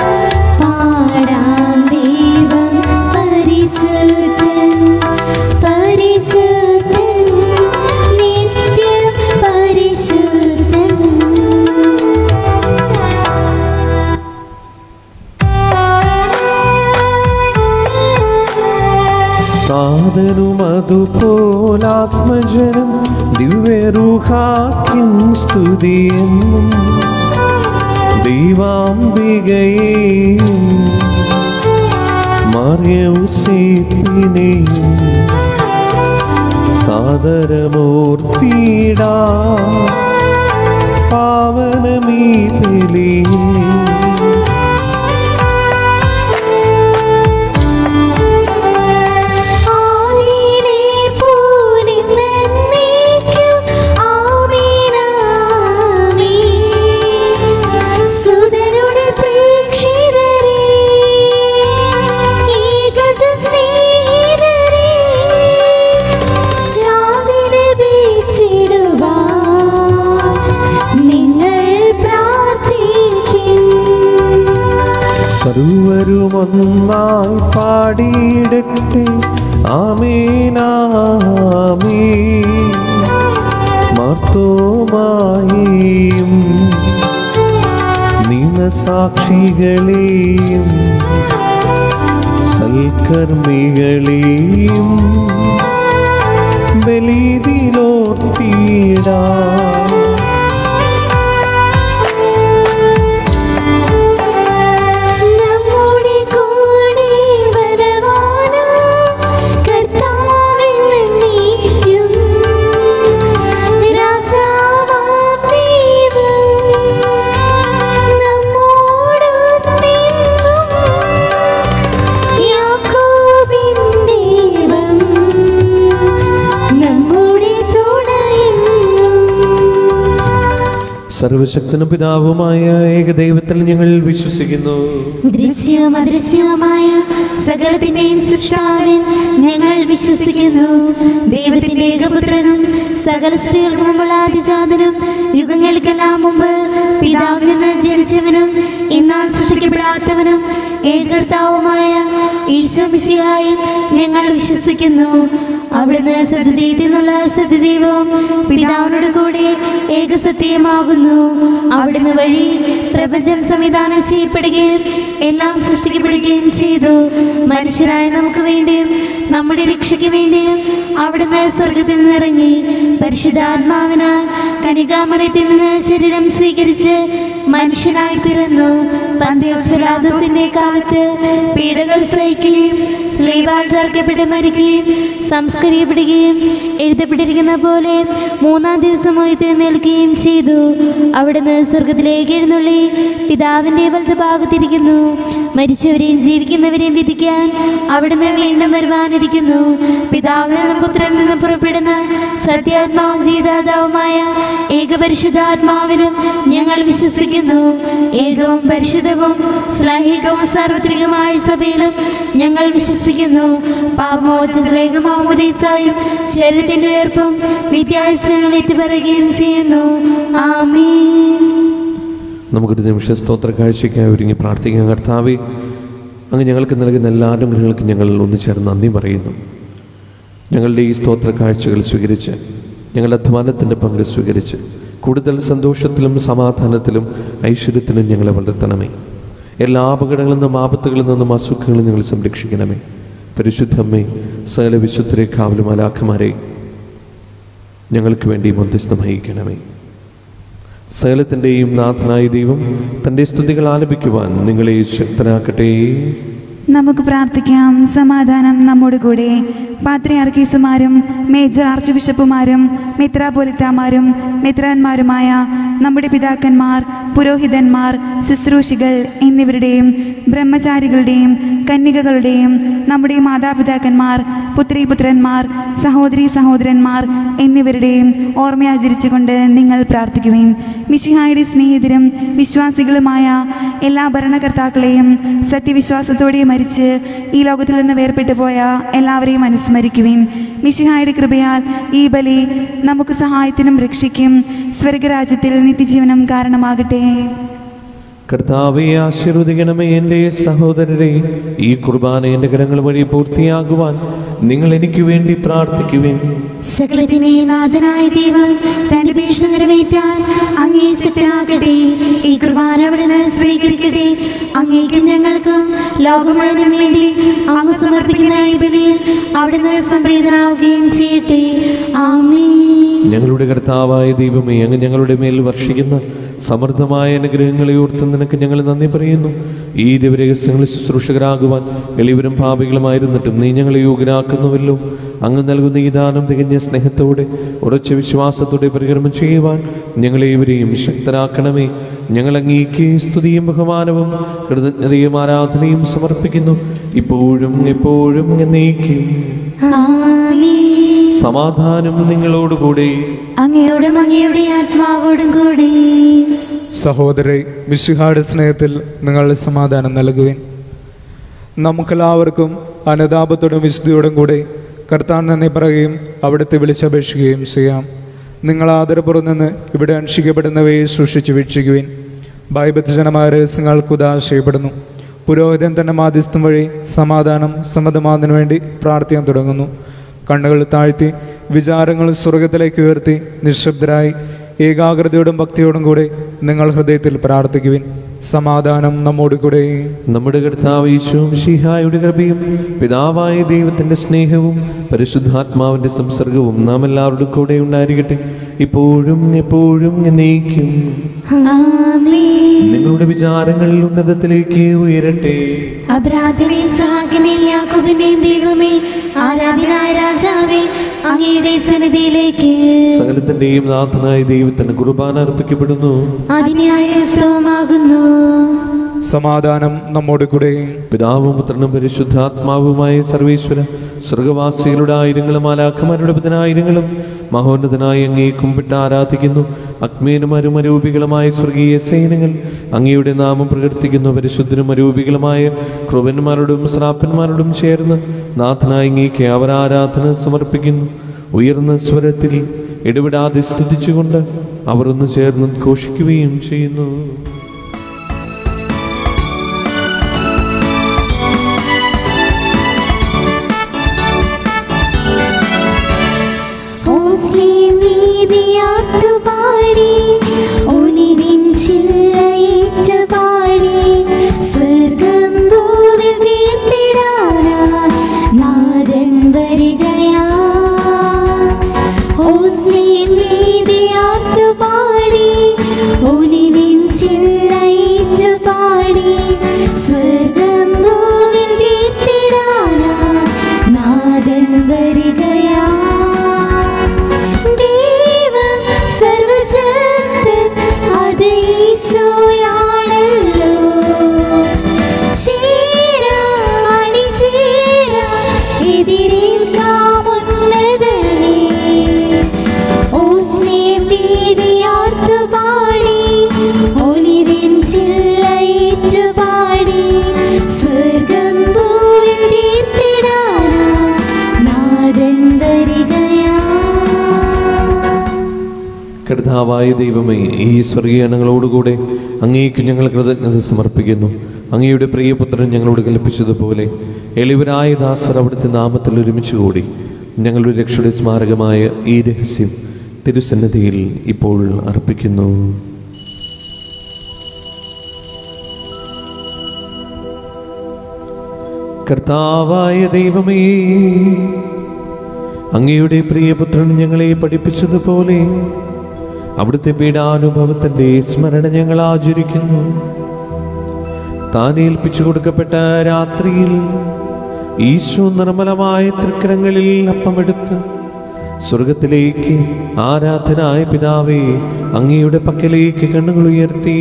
പാടാം ദൈവം പരിശുദ്ധൻ പരിശുദ്ധൻ നിത്യം പരിശുദ്ധൻ സാധനും അതുപോലാത്മജനം ദിവ്യരൂഹാക്കിൻ സ്തുതിയെന്നും ദൈവാംബികയെയും മറിയൗസേപ്പിനെയും സാദരമൂർത്തിടാ പാവനമീ ബലിയേ ആദിനെ പോലെ നന്ദിക്കും ആമേനാമേ സുതരുടെ പ്രേക്ഷിതരേ ഏകജ സ്നേഹിതരേ ശാന്തിനെ വീച്ചിടുവാൻ നിങ്ങൾ പ്രാർത്ഥിക്കും സർവരുമൊന്നായി പാടിയിടട്ടെ ആമേനാമേ മാർത്തോമായേയും നിനസാക്ഷികളെയും സൽക്കർമ്മികളെയും ബലിതിലോർത്തിടാ നമ്മുടെ കൂടെ വരവാനും കർത്താവിൽ നിന്നേക്കും രാജാവാം ദൈവം നമ്മോടൊത്തെന്നും യാക്കോബിൻ ദൈവം നമ്മുടെ തുണയെന്നും സർവശക്തനും പിതാവുമായ ഏകദൈവത്തിൽ ഞങ്ങൾ വിശ്വസിക്കുന്നു ദൃശ്യവും അദൃശ്യവുമായ സകലത്തിന്റെയും സൃഷ്ടാവിൽ ഞങ്ങൾ വിശ്വസിക്കുന്നു ദൈവത്തിന്റെ ഏകപുത്രനും സകല സൃഷ്ടികൾക്ക് മുമ്പുള്ള ആദിജാതനും യുഗങ്ങൾക്കെല്ലാം മുമ്പ് പിതാവിൽ നിന്ന് ജനിച്ചവനും എന്നാൽ സൃഷ്ടിക്കപ്പെടാത്തവനും ഏകർത്താവുമായ ഈശോ മിശിഹായും ഞങ്ങൾ വിശ്വസിക്കുന്നു അവിടുന്ന് സത്യദൈവത്തിൽ നിന്നുള്ള സത്യദൈവവും പിതാവിനോട് കൂടി ഏകസത്യമാകുന്നു അവിടുന്ന് വഴി പ്രപഞ്ചം സംവിധാനം ചെയ്യപ്പെടുകയും എല്ലാം സൃഷ്ടിക്കപ്പെടുകയും ചെയ്തു മനുഷ്യരായ നമുക്ക് വേണ്ടിയും നമ്മുടെ രക്ഷയ്ക്ക് വേണ്ടിയും അവിടുന്ന് സ്വർഗത്തിൽ നിന്നിറങ്ങി പരിശുദ്ധാത്മാവിനാൽ കനികാമരത്തിൽ നിന്ന് ശരീരം സ്വീകരിച്ച് മനുഷ്യനായി പിറന്നു പന്തിയോസ് പിലാത്തോസിന്റെ കാലത്ത് പീഡകൾ സഹിക്കുകയും സ്ലീവായി തർക്കപ്പെട്ട് മരിക്കുകയും സംസ്കരിക്കപ്പെടുകയും എഴുതപ്പെട്ടിരിക്കുന്ന പോലെ മൂന്നാം ദിവസം ഉയർത്തെഴുന്നേൽക്കുകയും ചെയ്തു അവിടുന്ന് സ്വർഗത്തിലേക്ക് എഴുന്നള്ളി പിതാവിന്റെ വലത് ഭാഗത്തിരിക്കുന്നു മരിച്ചവരെയും ജീവിക്കുന്നവരെയും വിധിക്കാൻ അവിടുന്ന് വീണ്ടും വരുവാനിരിക്കുന്നു പിതാവിൽ നിന്ന് പുത്രനിൽ നിന്ന് പുറപ്പെടുന്ന സത്യാത്മാവും ജീതാതാവുമായ ഏകപരിശുദ്ധാത്മാവിലും ഞങ്ങൾ വിശ്വസിക്കുന്നു ഏകവും പരിശുദ്ധവും ശ്ലൈഹികവും സാർവത്രികമായ സഭയിലും ഞങ്ങൾ വിശ്വസിക്കുന്നു പാപമോചനത്തിലേക്ക് മാമോദീസായും ശരീരത്തിന്റെ ഉയർപ്പും നിത്യായുസ്നങ്ങൾ ഏറ്റുപറയുകയും ചെയ്യുന്നു ആമീൻ നമുക്കൊരു നിമിഷ സ്തോത്ര കാഴ്ചയ്ക്കായി ഒരുങ്ങി പ്രാർത്ഥിക്കാം കർത്താവെ അങ്ങ് ഞങ്ങൾക്ക് നൽകുന്ന എല്ലാ അനുഗ്രഹങ്ങൾക്കും ഞങ്ങൾ ഒന്നു ചേർന്ന് നന്ദി പറയുന്നു ഞങ്ങളുടെ ഈ സ്തോത്ര കാഴ്ചകൾ സ്വീകരിച്ച് ഞങ്ങളുടെ അധ്വാനത്തിൻ്റെ പങ്ക് സ്വീകരിച്ച് കൂടുതൽ സന്തോഷത്തിലും സമാധാനത്തിലും ഐശ്വര്യത്തിലും ഞങ്ങളെ വളർത്തണമേ എല്ലാ അപകടങ്ങളിൽ നിന്നും ആപത്തുകളിൽ നിന്നും അസുഖങ്ങളിൽ ഞങ്ങൾ സംരക്ഷിക്കണമേ പരിശുദ്ധമ്മേ സകല വിശുദ്ധരെ കാവലും അലാഖമാരെ ഞങ്ങൾക്ക് വേണ്ടി മധ്യസ്ഥം വഹിക്കണമേ സകലത്തിൻ്റെയും നാഥനായ ദൈവം തൻ്റെ സ്തുതികൾ ആലപിക്കുവാൻ നിങ്ങളെ ശക്തനാക്കട്ടെ നമുക്ക് പ്രാർത്ഥിക്കാം സമാധാനം നമ്മോട് കൂടെ പാത്രിയാർക്കീസുമാരും മേജർ ആർച്ച് ബിഷപ്പുമാരും മിത്രാപൊലിത്താമാരും മിത്രാന്മാരുമായ നമ്മുടെ പിതാക്കന്മാർ പുരോഹിതന്മാർ ശുശ്രൂഷികൾ എന്നിവരുടെയും ബ്രഹ്മചാരികളുടെയും കന്യകകളുടെയും നമ്മുടെ മാതാപിതാക്കന്മാർ പുത്രീപുത്രന്മാർ സഹോദരി സഹോദരന്മാർ എന്നിവരുടെയും ഓർമ്മയാചരിച്ചുകൊണ്ട് നിങ്ങൾ പ്രാർത്ഥിക്കുവേൻ മിശിഹായുടെ സ്നേഹിതരും വിശ്വാസികളുമായ എല്ലാ ഭരണകർത്താക്കളെയും സത്യവിശ്വാസത്തോടെ മരിച്ച് ഈ ലോകത്തിൽ നിന്ന് വേർപെട്ടു പോയ എല്ലാവരെയും അനുസ്മരിക്കുവിൻ മിശിഹായുടെ കൃപയാൽ ഈ ബലി നമുക്ക് സഹായത്തിനും രക്ഷയ്ക്കും സ്വർഗരാജ്യത്തിൽ നിത്യജീവനം കാരണമാകട്ടെ കർത്താവെ ആശീർവദിക്കണമേ എൻ്റെ സഹോദരരെ ഈ കുർബാന എൻ്റെ കരങ്ങൾ വഴി പൂർത്തിയാകുവാൻ നിങ്ങൾ എനിക്ക് വേണ്ടി പ്രാർത്ഥിക്കുവേൻ സകലത്തിനെ നാഥനായ ദൈവം തന്റെ ഭീഷണി നിറവേറ്റാൻ അങ്ങേ ശക്തനാക്കട്ടെ ഈ കുർബാന അവിടുന്ന് സ്വീകരിക്കട്ടെ അങ്ങേക്കും ഞങ്ങൾക്കും ലോകം മുഴുവനും വേണ്ടി അങ്ങ് സമർപ്പിക്കുന്ന ഈ ബലിയിൽ അവിടുന്ന് സംപ്രീതനാവുകയും ചെയ്യട്ടെ ആമീൻ ഞങ്ങളുടെ കർത്താവായ ദൈവമേ അങ്ങ് ഞങ്ങളുടെ മേൽ വർഷിക്കുന്ന സമൃദ്ധമായ അനുഗ്രഹങ്ങളെ ഓർത്ത് നിനക്ക് ഞങ്ങൾ നന്ദി പറയുന്നു ഈ ദിവരഹസ്യങ്ങളിൽ ശുശ്രൂഷകരാകുവാൻ എളിവരും പാപികളുമായിരുന്നിട്ടും നീ ഞങ്ങളെ യോഗ്യനാക്കുന്നുവല്ലോ അങ്ങ് നൽകുന്ന ഈ ദാനം തികഞ്ഞ സ്നേഹത്തോടെ ഉറച്ച വിശ്വാസത്തോടെ പരികർമ്മം ചെയ്യുവാൻ ഞങ്ങളേവരെയും ശക്തരാക്കണമേ ഞങ്ങൾ അങ്ങേക്ക് സ്തുതിയും ബഹുമാനവും കൃതജ്ഞതയും ആരാധനയും സമർപ്പിക്കുന്നു ഇപ്പോഴും എപ്പോഴും എന്നേക്കും ആമീൻ സമാധാനം നിങ്ങളോടുകൂടെ അങ്ങയോടും അങ്ങയുടെ ആത്മാവോടും കൂടി സഹോദരെ മിശിഹായുടെ സ്നേഹത്തിൽ നിങ്ങളുടെ സമാധാനം നൽകുവേൻ നമുക്കെല്ലാവർക്കും അനുതാപത്തോടും വിശുദ്ധിയോടും കൂടെ കർത്താൻ നന്ദി പറയുകയും അവിടുത്തെ വിളിച്ചപേക്ഷിക്കുകയും ചെയ്യാം നിങ്ങൾ ആദരപുറം നിന്ന് ഇവിടെ അനുഷ്ഠിക്കപ്പെടുന്നവയെ സൂക്ഷിച്ച് വീക്ഷിക്കുവിൻ ഭയബദ്ധജനമായ രഹസ്യങ്ങൾ കുദാശ ചെയ്യപ്പെടുന്നു പുരോഹിതൻ തന്റെ മാധ്യസ്ഥം വഴി സമാധാനം സമ്മതമാകുന്നതിനു വേണ്ടി പ്രാർത്ഥിക്കാൻ തുടങ്ങുന്നു കണ്ണുകൾ താഴ്ത്തി വിചാരങ്ങൾ സ്വർഗത്തിലേക്ക് ഉയർത്തി നിശബ്ദരായി ഏകാഗ്രതയോടും ഭക്തിയോടും കൂടെ നിങ്ങൾ ഹൃദയത്തിൽ പ്രാർത്ഥിക്കുവിൻ സമാധാനം നമ്മോട് കൂടെ നമ്മുടെ കർത്താവ് ഈശോം ഷിഹായുടെ കൃപയും പിതാവായ ദൈവത്തിന്റെ സ്നേഹവും പരിശുദ്ധാത്മാവിന്റെ സംസർഗവും നാം എല്ലാവരുടെ കൂടെ ഉണ്ടായിരിക്കട്ടെ ഇപ്പോഴും എപ്പോഴും എന്നേക്കും ആമീൻ നിങ്ങളുടെ വിചാരങ്ങൾ ഉന്നതത്തിലേക്ക് ഉയരട്ടെ അബ്രാദിനെയും സഹാക്കിനെയും യാക്കോബിന്റെയും ദൈവമേ ആരാധനായ രാജാവേ അങ്ങയുടെ സന്നിധിയിലേക്ക് സകലത്തിന്റെയും നാഥനായ ദൈവത്തിന് കുർബാന അർപ്പിക്കപ്പെടുന്നു അതിന്യായയുക്തവുമാകുന്നു സമാധാനം നമ്മോട് കൂടെ പിതാവും പുത്രനും പരിശുദ്ധാത്മാവുമായ സർവേശ്വര സ്വർഗവാസികളുടെ ആയിരങ്ങളും ആലാഖമാരുടെ പതിനായിരങ്ങളും മഹോന്നതനായി അങ്ങേ കുമ്പിട്ട് ആരാധിക്കുന്നു അഗ്മേനും അരുമരൂപികളുമായ സ്വർഗീയ സൈന്യങ്ങൾ അങ്ങയുടെ നാമം പ്രകീർത്തിക്കുന്നു പരിശുദ്ധനും അരൂപികളുമായ ക്രുവന്മാരോടും ശ്രാപ്പന്മാരോടും ചേർന്ന് നാഥനായി അങ്ങേക്ക് അവർ ആരാധന സമർപ്പിക്കുന്നു ഉയർന്ന സ്വരത്തിൽ ഇടപെടാതെ സ്തുതിച്ചുകൊണ്ട് അവർ ഒന്ന് ചേർന്ന് ഘോഷിക്കുകയും ചെയ്യുന്നു എതിരേൽക്കാമുന്നതനേ ഓ സ്നേഹീതിയാർത്തു പാടി ഒലിവിൻ ചില്ലയിട്ടു പാടി സ്വർഗം ഭൂവിൽ തീർത്തിടാനാ നാദൻ വരികയാ കർത്താവായ ദൈവമേ ഈ സ്വർഗീയണങ്ങളോടുകൂടെ അങ്ങേക്ക് ഞങ്ങൾ കൃതജ്ഞത സമർപ്പിക്കുന്നു അങ്ങയുടെ പ്രിയപുത്രൻ ഞങ്ങളോട് കൽപ്പിച്ചതുപോലെ എളിവരായ ദാസർ അവിടുത്തെ നാമത്തിൽ ഒരുമിച്ച് കൂടി ഞങ്ങളുടെ രക്ഷയുടെ സ്മാരകമായ ഈ രഹസ്യം തിരുസന്നിധിയിൽ ഇപ്പോൾ അർപ്പിക്കുന്നു കർത്താവായ ദൈവമേ അങ്ങയുടെ പ്രിയപുത്രൻ ഞങ്ങളെ പഠിപ്പിച്ചതുപോലെ അവിടുത്തെ പീഡാനുഭവത്തിന്റെ സ്മരണ ഞങ്ങൾ ആചരിക്കുന്നു താൻ ഏൽപ്പിച്ചു കൊടുക്കപ്പെട്ട രാത്രിയിൽ ഈശോ നിർമ്മലമായ തൃക്കരങ്ങളിൽ അപ്പമെടുത്ത് സ്വർഗത്തിലേക്ക് ആരാധനായ പിതാവേ അങ്ങയുടെ പക്കലേക്ക് കണ്ണുകൾ ഉയർത്തി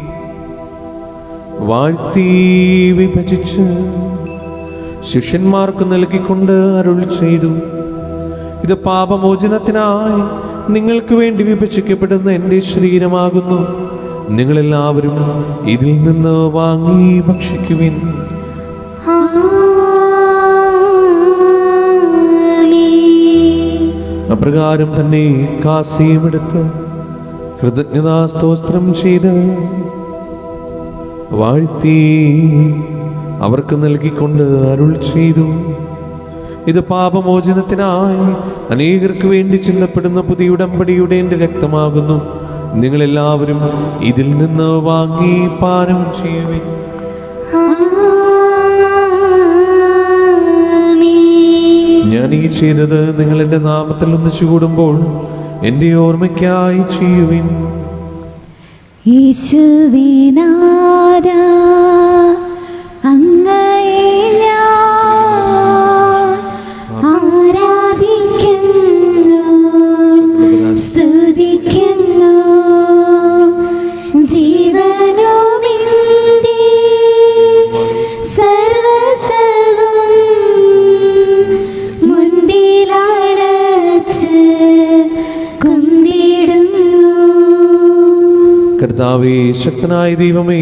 വാഴ്ത്തി വിഭജിച്ച് ശിഷ്യന്മാർക്ക് നൽകിക്കൊണ്ട് അരുൾ ചെയ്തു ഇത് പാപമോചനത്തിനായി നിങ്ങൾക്ക് വേണ്ടി വിഭജിക്കപ്പെടുന്ന എൻ്റെ ശരീരമാകുന്നു നിങ്ങളെല്ലാവരും ഇതിൽ നിന്ന് വാങ്ങി ഭക്ഷിക്കുവിൻ അപ്രകാരം തന്നെ കാസിയും എടുത്ത് കൃതജ്ഞതാ സ്തോത്രം ചെയ്ത് വാഴ്ത്തി അവർക്ക് നൽകിക്കൊണ്ട് അരുൾ ചെയ്തു ഇത് പാപമോചനത്തിനായി അനേകർക്ക് വേണ്ടി ചിന്തപ്പെടുന്ന പുതിയ ഉടമ്പടിയുടെ എൻ്റെ രക്തമാകുന്നു നിങ്ങളെല്ലാവരും ഇതിൽ നിന്ന് വാങ്ങി പാനം ചെയ്യുവിൻ ഞാൻ ഈ ചെയ്തത് നിങ്ങൾ എൻ്റെ നാമത്തിൽ ഒന്നിച്ചു കൂടുമ്പോൾ എൻ്റെ ഓർമ്മയ്ക്കായി ചെയ്യുവിൻ യേശുവിനാദ അങ്ങയെ ഞാൻ ആരാധിക്കുന്നു സ്തുതിക്കുന്നു ജീവനുമിന്തി സർവസർവം മുൻപിലടച്ച് കുമ്പിടുന്നു കർത്താവേ ശക്തനായ ദൈവമേ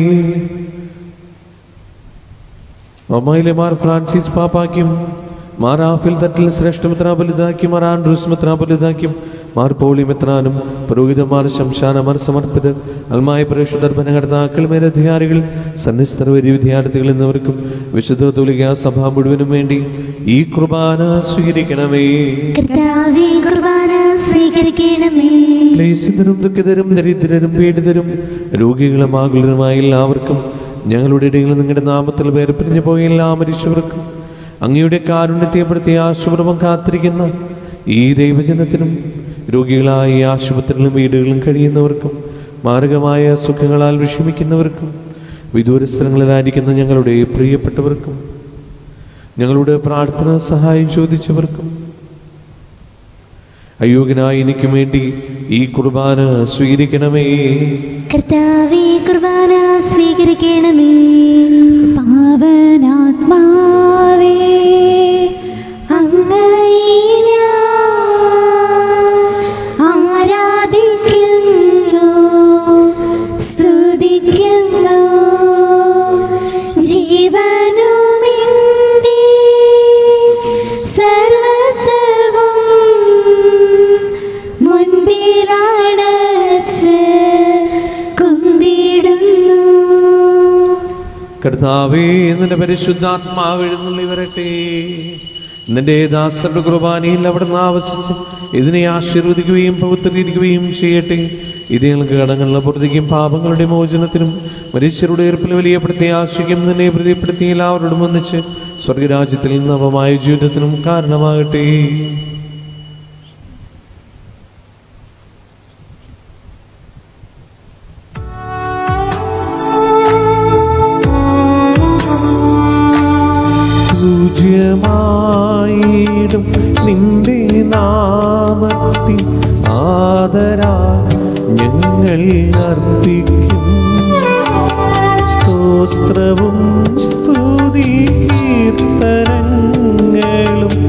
ഒമയിലെ മാർ ഫ്രാൻസിസ് പാപ്പാക്കും മാർ ആഫിൽ തട്ടിൽ ശ്രേഷ്ഠ മിത്രാപലിതാക്കും മാർ ആൻഡ്രൂസ് മിത്രാപലിതാക്കും മാർ പോളി മിത്രാനും പുരോഹിതന്മാർ ശംശാനമാർ സമർപ്പിതർ അൽമായ പ്രേക്ഷകർ ഭരണകർത്താക്കൾ മേലധികാരികൾ സന്നിസ്ഥർ വരി വിദ്യാർത്ഥികൾ എന്നിവർക്കും വിശുദ്ധ തുലിക സഭ മുഴുവനും വേണ്ടി ഈ കുർബാന സ്വീകരിക്കണമേ കർത്താവേ കുർബാന സ്വീകരിക്കണമേ ക്ലേശിതരും ദുഃഖിതരും ദരിദ്രരും പീഡിതരും രോഗികളും ആകുലരുമായ എല്ലാവർക്കും ഞങ്ങളുടെ ഇടയിൽ നിങ്ങളുടെ നാമത്തിൽ വേർപിരിഞ്ഞു പോയ എല്ലാ മനുഷ്യർക്കും അങ്ങയുടെ കാരുണ്യത്തെ പ്രതി ആശുപൂർവം കാത്തിരിക്കുന്ന ഈ ദൈവജനത്തിനും രോഗികളായ ഈ ആശുപത്രികളിലും വീടുകളിലും കഴിയുന്നവർക്കും മാരകമായ സുഖങ്ങളാൽ വിഷമിക്കുന്നവർക്കും വിദൂര സ്ഥലങ്ങളിലായിരിക്കുന്ന ഞങ്ങളുടെ പ്രിയപ്പെട്ടവർക്കും ഞങ്ങളുടെ പ്രാർത്ഥന സഹായം ചോദിച്ചവർക്കും അയോഗ്യനായ എനിക്ക് വേണ്ടി ഈ കുർബാന സ്വീകരിക്കണമേ കർത്താവേ കുർബാന സ്വീകരിക്കണമേ പാവനാത്മാവേ അങ്ങയെ ഞാൻ ആരാധിക്കുന്നു സ്തുതിക്കുന്നു ജീവനുമിന്തി സർവസർവം മുൻപിലടച്ച് കുമ്പിടുന്നു കർത്താവേ നിന്റെ പരിശുദ്ധാത്മാവ് എഴുന്നള്ളി വരട്ടെ നിന്റെ ദാസരുടെ കുർബാനയിൽ അവിടുന്ന് ആവശിച്ച് ഇതിനെ ആശീർവദിക്കുകയും പവിത്രീകരിക്കുകയും ചെയ്യട്ടെ ഇത് ഞങ്ങൾക്ക് കടങ്ങളുടെ പുറത്തേക്കും പാപങ്ങളുടെ മോചനത്തിനും മനുഷ്യരുടെ ഏർപ്പിൽ വലിയ പ്രത്യാശയ്ക്കും നിന്നെ പ്രതിപ്പെടുത്തി എല്ലാവരോടും ഒന്നിച്ച് സ്വർഗരാജ്യത്തിൽ നവമായ ജീവിതത്തിനും കാരണമാകട്ടെ പൂജ്യമായിടും നിന്റെ നാമത്തിൽ ആദരാ ഞങ്ങൾ അർപ്പിക്കും സ്തോത്രവും സ്തുതി കീർത്തനങ്ങളും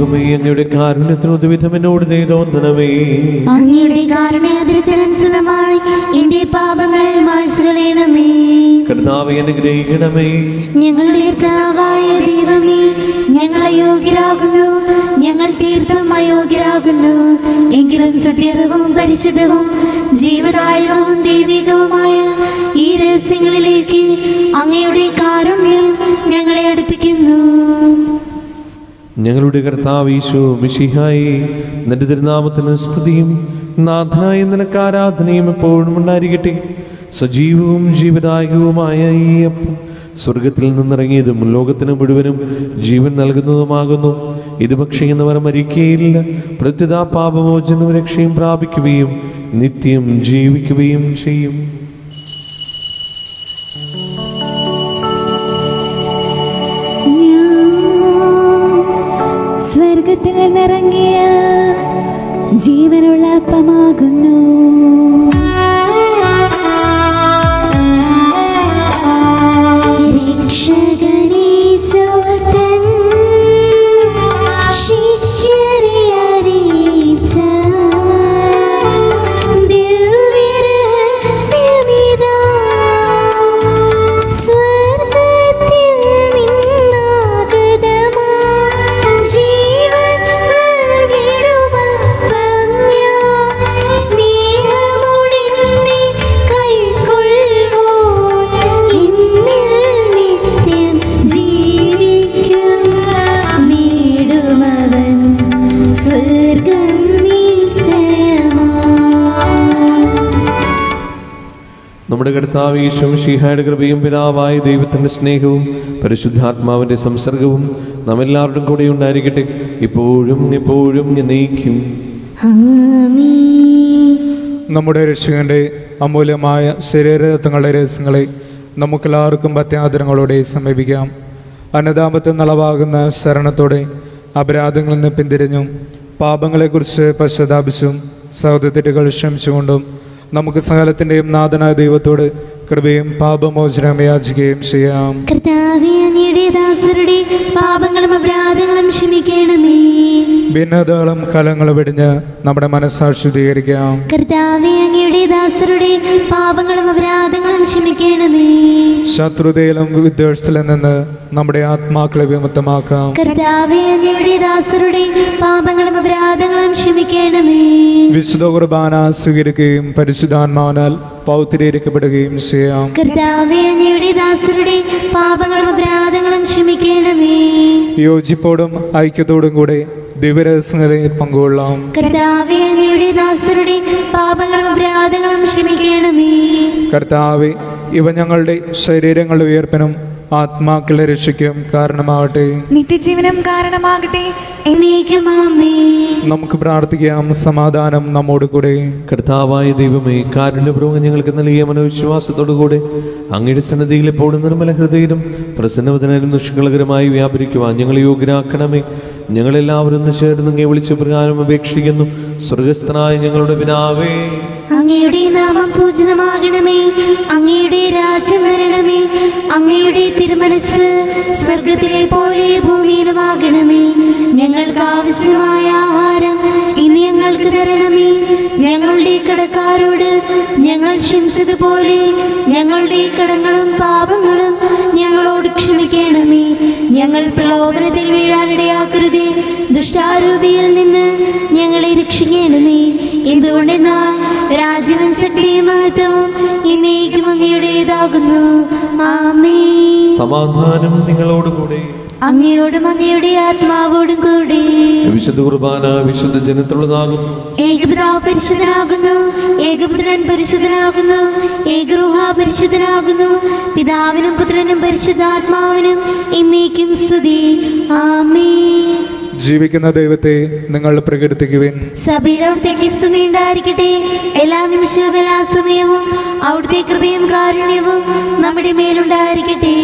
ദൈവമേ അങ്ങയുടെ കാരുണ്യത്തിനൊരു വിധം എന്നോട് തോന്നണമേ അങ്ങയുടെ കാരുണ്യാതിരത്തിനനുസൃതമായി എന്റെ പാപങ്ങൾ മായ്ച്ചു കളയണമേ കർത്താവെ അനുഗ്രഹിക്കണമേ ഞങ്ങളുടെ കർത്താവായ ദൈവമേ ഞങ്ങൾ അയോഗ്യരാകുന്നു ഞങ്ങൾ തീർത്ഥം അയോഗ്യരാകുന്നു എങ്കിലും സത്യവും പരിശുദ്ധവും ജീവദായകവും ദൈവികവുമായ ഈ രഹസ്യങ്ങളിലേക്ക് അങ്ങയുടെ കാരുണ്യം ഞങ്ങളെ അടുപ്പിക്കുന്നു ഞങ്ങളുടെ കർത്താവ് ഈശോ മിഷിഹായി നിന്റെ തിരുനാമത്തിന് സ്തുതിയും നാഥനായ നിനക്ക് ആരാധനയും എപ്പോഴും ഉണ്ടായിരിക്കട്ടെ സജീവവും ജീവദായകവുമായ ഈ അപ്പം സ്വർഗത്തിൽ നിന്നിറങ്ങിയതും ലോകത്തിന് മുഴുവനും ജീവൻ നൽകുന്നതുമാകുന്നു ഇത് ഭക്ഷിക്കുന്നവർ മരിക്കുകയില്ല പ്രത്യുതാ പാപമോചനവും രക്ഷയും പ്രാപിക്കുകയും നിത്യം ജീവിക്കുകയും ചെയ്യും സ്വർഗത്തിൽ നിന്നിറങ്ങിയ ജീവനുള്ള അപ്പമാകുന്നു രക്ഷകനീശോ തൻ ശിഷ്യരെ അറിയിച്ച ദിവ്യരഹസ്യമിതാ സ്വർഗത്തിൽ നിന്നാഗതമാ ജീവൻ നൽകിടുമപ്പം ഞാൻ സ്നേഹമൊഴിഞ്ഞ് കൈക്കൊള്ളുവോ എന്നിൽ നിത്യം ജീവിക്കും നേടുമവൻ സ്വർഗം നിശ്ചയമാ നമ്മുടെ കർത്താവ് ഈശോ ഷീഹായുടെ കൃപയും പിതാവായ ദൈവത്തിന്റെ സ്നേഹവും പരിശുദ്ധാത്മാവിന്റെ സംസർഗവും നാം എല്ലാവരുടെയും കൂടെ ഉണ്ടായിരിക്കട്ടെ ഇപ്പോഴും എപ്പോഴും എന്നേക്കും ആമീൻ നമ്മുടെ രക്ഷകന്റെ അമൂല്യമായ ശരീരതത്വങ്ങളുടെ രഹസ്യങ്ങളെ നമുക്കെല്ലാവർക്കും അത്യാദരങ്ങളോടെ സമീപിക്കാം അന്നദാപത്തിൽ നളവാകുന്ന ശരണത്തോടെ അപരാധങ്ങളിൽ നിന്ന് പിന്തിരിഞ്ഞും പാപങ്ങളെക്കുറിച്ച് പശ്ചാത്താപിച്ചും സഹോദരത്തെറ്റുകൾ ക്ഷമിച്ചുകൊണ്ടും നമുക്ക് സകലത്തിൻ്റെയും നാഥനായ ദൈവത്തോട് കൃപയും പാപമോചനം യാചിക്കുകയും ചെയ്യാം കർത്താവേ അങ്ങയുടെ ദാസരുടെ പാപങ്ങളും അപരാധങ്ങളും ക്ഷമിക്കണമേ ഭിന്നതകളും കലങ്ങളും വെടിഞ്ഞ് നമ്മുടെ മനസ്സാക്ഷി ശുദ്ധീകരിക്കാം കർത്താവേ അങ്ങയുടെ ദാസരുടെ പാപങ്ങളും അപരാധങ്ങളും ക്ഷമിക്കണമേ ശത്രുതയിലും വിദ്വേഷത്തിലും നിന്ന് നമ്മുടെ ആത്മാക്കളെ വിമുക്തമാക്കാം കർത്താവേ അങ്ങയുടെ ദാസരുടെ പാപങ്ങളും അപരാധങ്ങളും ക്ഷമിക്കണമേ വിശുദ്ധ കുർബാന സ്വീകരിക്കുകയും പരിശുദ്ധാത്മാവിനാൽ പൗത്രീകരിക്കപ്പെടുകയും ചെയ്യാം കർത്താവേ അങ്ങയുടെ ദാസരുടെ പാപങ്ങളും അപരാധങ്ങളും ക്ഷമിക്കണമേ യോജിപ്പോടും ഐക്യത്തോടും കൂടെ ദിവ്യരഹസ്യങ്ങളെ പങ്കുകൊള്ളാം കർത്താവേ അങ്ങയുടെ ദാസരുടെ പാപങ്ങളും അപരാധങ്ങളും ക്ഷമിക്കണമേ കർത്താവെ ഇവ ഞങ്ങളുടെ ശരീരങ്ങളുടെ ഉയർപ്പിനും ആത്മാക്കളെ രക്ഷിക്കും കാരണമാകട്ടെ നിത്യജീവനം കാരണമാകട്ടെ എന്നേക്കും ആമേ നമുക്ക് പ്രാർത്ഥിക്കാം സമാധാനം നമ്മോട് കൂടെ കർത്താവായ ദൈവമേ കാരുണ്യപൂർവ്വം ഞങ്ങൾക്ക് നൽകിയ മനോവിശ്വാസത്തോടുകൂടെ അങ്ങയുടെ സന്നദ്ധിയിൽ എപ്പോഴും നിർമ്മല ഹൃദയരും പ്രസന്നവതനും നിഷ്കളകരമായി വ്യാപരിക്കുവാൻ ഞങ്ങളെ യോഗ്യരാക്കണമേ ഞങ്ങളെല്ലാവരും ഒന്ന് ചേർന്ന് അങ്ങേ വിളിച്ചു പ്രകാരം അപേക്ഷിക്കുന്നു സ്വർഗസ്ഥനായ ഞങ്ങളുടെ പിതാവേ അങ്ങയുടെ നാമം പൂജിതമാകണമേ അങ്ങയുടെ രാജ്യം വരണമേ അങ്ങയുടെ തിരുമനസ് സ്വർഗത്തിലെ പോലെ ഭൂമിയിലുമാകണമേ ഞങ്ങൾക്ക് ആവശ്യമായ ആഹാരം ഇനി ഞങ്ങൾക്ക് തരണമേ ഞങ്ങളുടെ കടക്കാരോട് ഞങ്ങൾ ക്ഷമിച്ചതുപോലെ ഞങ്ങളുടെ കടങ്ങളും പാപങ്ങളും ഞങ്ങളോട് ക്ഷമിക്കണമേ ഞങ്ങൾ പ്രലോഭനത്തിൽ വീഴാനിടയാക്കരുതേ ദുഷ്ടാരൂപിയിൽ നിന്ന് ഞങ്ങളെ രക്ഷിക്കണമേ എന്തുകൊണ്ടെന്നാൽ രാജ്യവും ശക്തിയും മഹത്വവും എന്നേക്കും അങ്ങയുടേതാകുന്നു ആമേ സമാധാനം നിങ്ങളോടുകൂടെ അങ്ങയോടും അങ്ങയുടെ ആത്മാവോടും കൂടി വിശുദ്ധ കുർബാന വിശുദ്ധ ജനത്തുള്ളതാകുന്നു ഏകപിതാവ് പരിശുദ്ധനാകുന്നു ഏകപുത്രൻ പരിശുദ്ധനാകുന്നു ഏകരൂഹ പരിശുദ്ധനാകുന്നു പിതാവിനും പുത്രനും പരിശുദ്ധാത്മാവിനും എന്നേക്കും സ്തുതി ആമേ ജീവിക്കുന്ന ദൈവത്തെ നിങ്ങൾ പ്രകീർത്തിക്കുവിൻ സഭയിൽ അവിടുത്തേക്ക് സ്തുതി ഉണ്ടായിരിക്കട്ടെ എല്ലാ നിമിഷവും എല്ലാ സമയവും അവിടുത്തെ കൃപയും കാരുണ്യവും നമ്മുടെ മേലുണ്ടായിരിക്കട്ടെ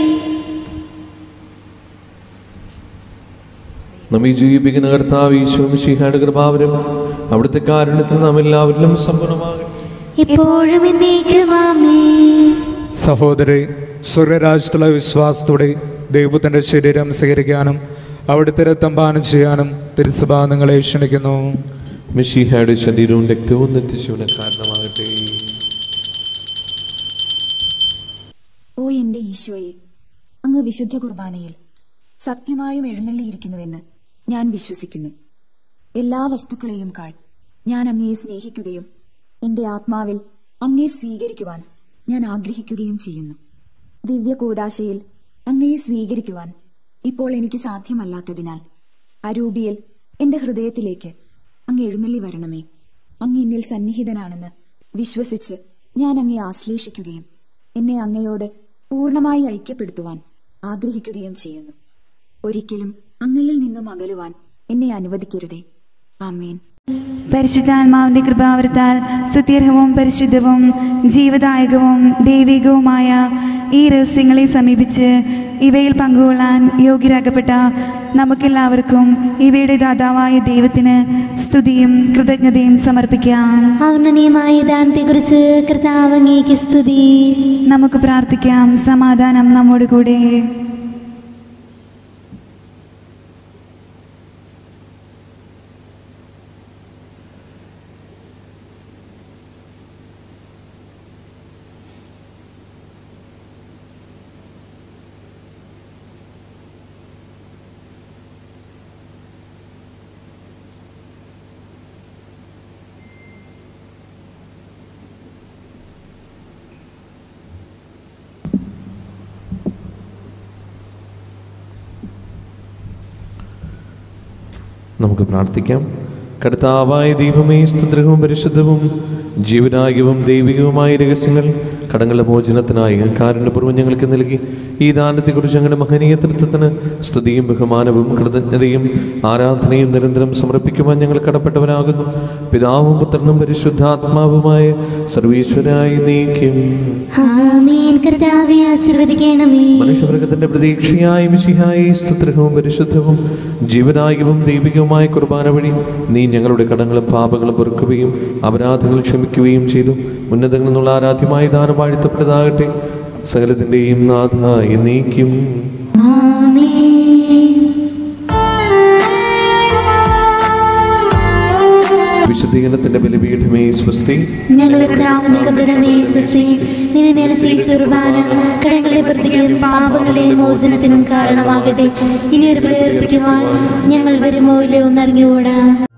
നമ്മെ ജീവിപ്പിക്കുന്ന കർത്താവ് ഈശോ മിശിഹായുടെ കൃപാവരും അവിടുത്തെ കാരുണ്യത്തിൽ നാം എല്ലാവരിലും സമ്പൂർണ്ണമാകട്ടെ എപ്പോഴും എന്നേക്കും ആമേ സഹോദരി സ്വർഗരാജ്യത്തുള്ള വിശ്വാസത്തോടെ ദൈവത്തിൻ്റെ ശരീരം സ്വീകരിക്കാനും അവിടുത്തെ രക്തം പാനം ചെയ്യാനും തിരുസഭ നിങ്ങളെ ക്ഷണിക്കുന്നു മിഷിഹായുടെ ശരീരവും രക്തവും നിത്യശിവന് കാരണമാകട്ടെ ഓ എന്റെ ഈശോയെ അങ്ങ് വിശുദ്ധ കുർബാനയിൽ സത്യമായും എഴുന്നള്ളിയിരിക്കുന്നുവെന്ന് ഞാൻ വിശ്വസിക്കുന്നു എല്ലാ വസ്തുക്കളെയും കാൾ ഞാൻ അങ്ങയെ സ്നേഹിക്കുകയും എന്റെ ആത്മാവിൽ അങ്ങയെ സ്വീകരിക്കുവാൻ ഞാൻ ആഗ്രഹിക്കുകയും ചെയ്യുന്നു ദിവ്യ കൂതാശയിൽ അങ്ങയെ സ്വീകരിക്കുവാൻ ഇപ്പോൾ എനിക്ക് സാധ്യമല്ലാത്തതിനാൽ അരൂപിയിൽ എന്റെ ഹൃദയത്തിലേക്ക് അങ്ങ് എഴുന്നള്ളി വരണമേ അങ്ങ് എന്നിൽ സന്നിഹിതനാണെന്ന് വിശ്വസിച്ച് ഞാൻ അങ്ങയെ ആശ്ലേഷിക്കുകയും എന്നെ അങ്ങയോട് പൂർണ്ണമായി ഐക്യപ്പെടുത്തുവാൻ ആഗ്രഹിക്കുകയും ചെയ്യുന്നു ഒരിക്കലും അങ്ങയിൽ നിന്നും അകലുവാൻ എന്നെ അനുവദിക്കരുതേ ആമേൻ പരിശുദ്ധാത്മാവിന്റെ കൃപാവരത്താൽ സുത്യർഹവും പരിശുദ്ധവും ജീവദായകവും ദൈവികവുമായ ഈ രഹസ്യങ്ങളെ സമീപിച്ച് ഇവയിൽ പങ്കുകൊള്ളാൻ യോഗ്യരാക്കപ്പെട്ട നമുക്കെല്ലാവർക്കും ഇവയുടെ ദാതാവായ ദൈവത്തിന് സ്തുതിയും കൃതജ്ഞതയും സമർപ്പിക്കാം ഔന്നനീയമായ ദാനത്തെക്കുറിച്ച് കർത്താവ് അങ്ങേക്ക് സ്തുതി നമുക്ക് പ്രാർത്ഥിക്കാം സമാധാനം നമ്മോട് കൂടെ നമുക്ക് പ്രാർത്ഥിക്കാം കർത്താവായ ദൈവമേ സ്തുത്രവും പരിശുദ്ധവും ജീവനായകവും ദൈവികവുമായ രഹസ്യങ്ങൾ കടങ്ങളുടെ മോചനത്തിനായി കാരുണ്യപൂർവ്വം ഞങ്ങൾക്ക് നൽകി ഈ ദാനത്തെക്കുറിച്ച് ഞങ്ങളുടെ മഹനീയ തൃത്വത്തിന് സ്തുതിയും ബഹുമാനവും കൃതജ്ഞതയും ആരാധനയും നിരന്തരം സമർപ്പിക്കുവാൻ ഞങ്ങൾ കടപ്പെട്ടവരാകുന്നു പിതാവും പുത്രനും പരിശുദ്ധാത്മാവുമായ സർവീശ്വരായി നീക്കും ആമേൻ കർത്താവെ ആശീർവദിക്കണമേ മനുഷ്യവർഗത്തിന്റെ പ്രതീക്ഷയായ മിശിഹായി സ്തുത്രവും പരിശുദ്ധവും ജീവനായകവും ദൈവികവുമായ കുർബാന വഴി നീ ഞങ്ങളുടെ കടങ്ങളും പാപങ്ങളും പൊറുക്കുകയും അപരാധങ്ങൾ ക്ഷമിക്കുകയും ചെയ്തു ഉന്നതങ്ങളിൽ നിന്നുള്ള ആരാധ്യമായ ദാനം വാഴ്ത്തപ്പെട്ടതാകട്ടെ സകലത്തിന്റെയും നാഥ എന്നേക്കും ആമേൻ വിശുദ്ധീകരണത്തിന്റെ ബലിപീഠമേ സ്വസ്തി ഞങ്ങളുടെ കൃപടമേ സ്വസ്തി നിന്നെ നേരത്തെ കുർബാന കടങ്ങളുടെ പ്രതിക്കും പാപങ്ങളുടെയും മോചനത്തിനും കാരണമാകട്ടെ ഇനി ഒരു ബലി അർപ്പിക്കുവാൻ ഞങ്ങൾ വരുമോ ഇല്ലയോ എന്നറിഞ്ഞുകൂടാ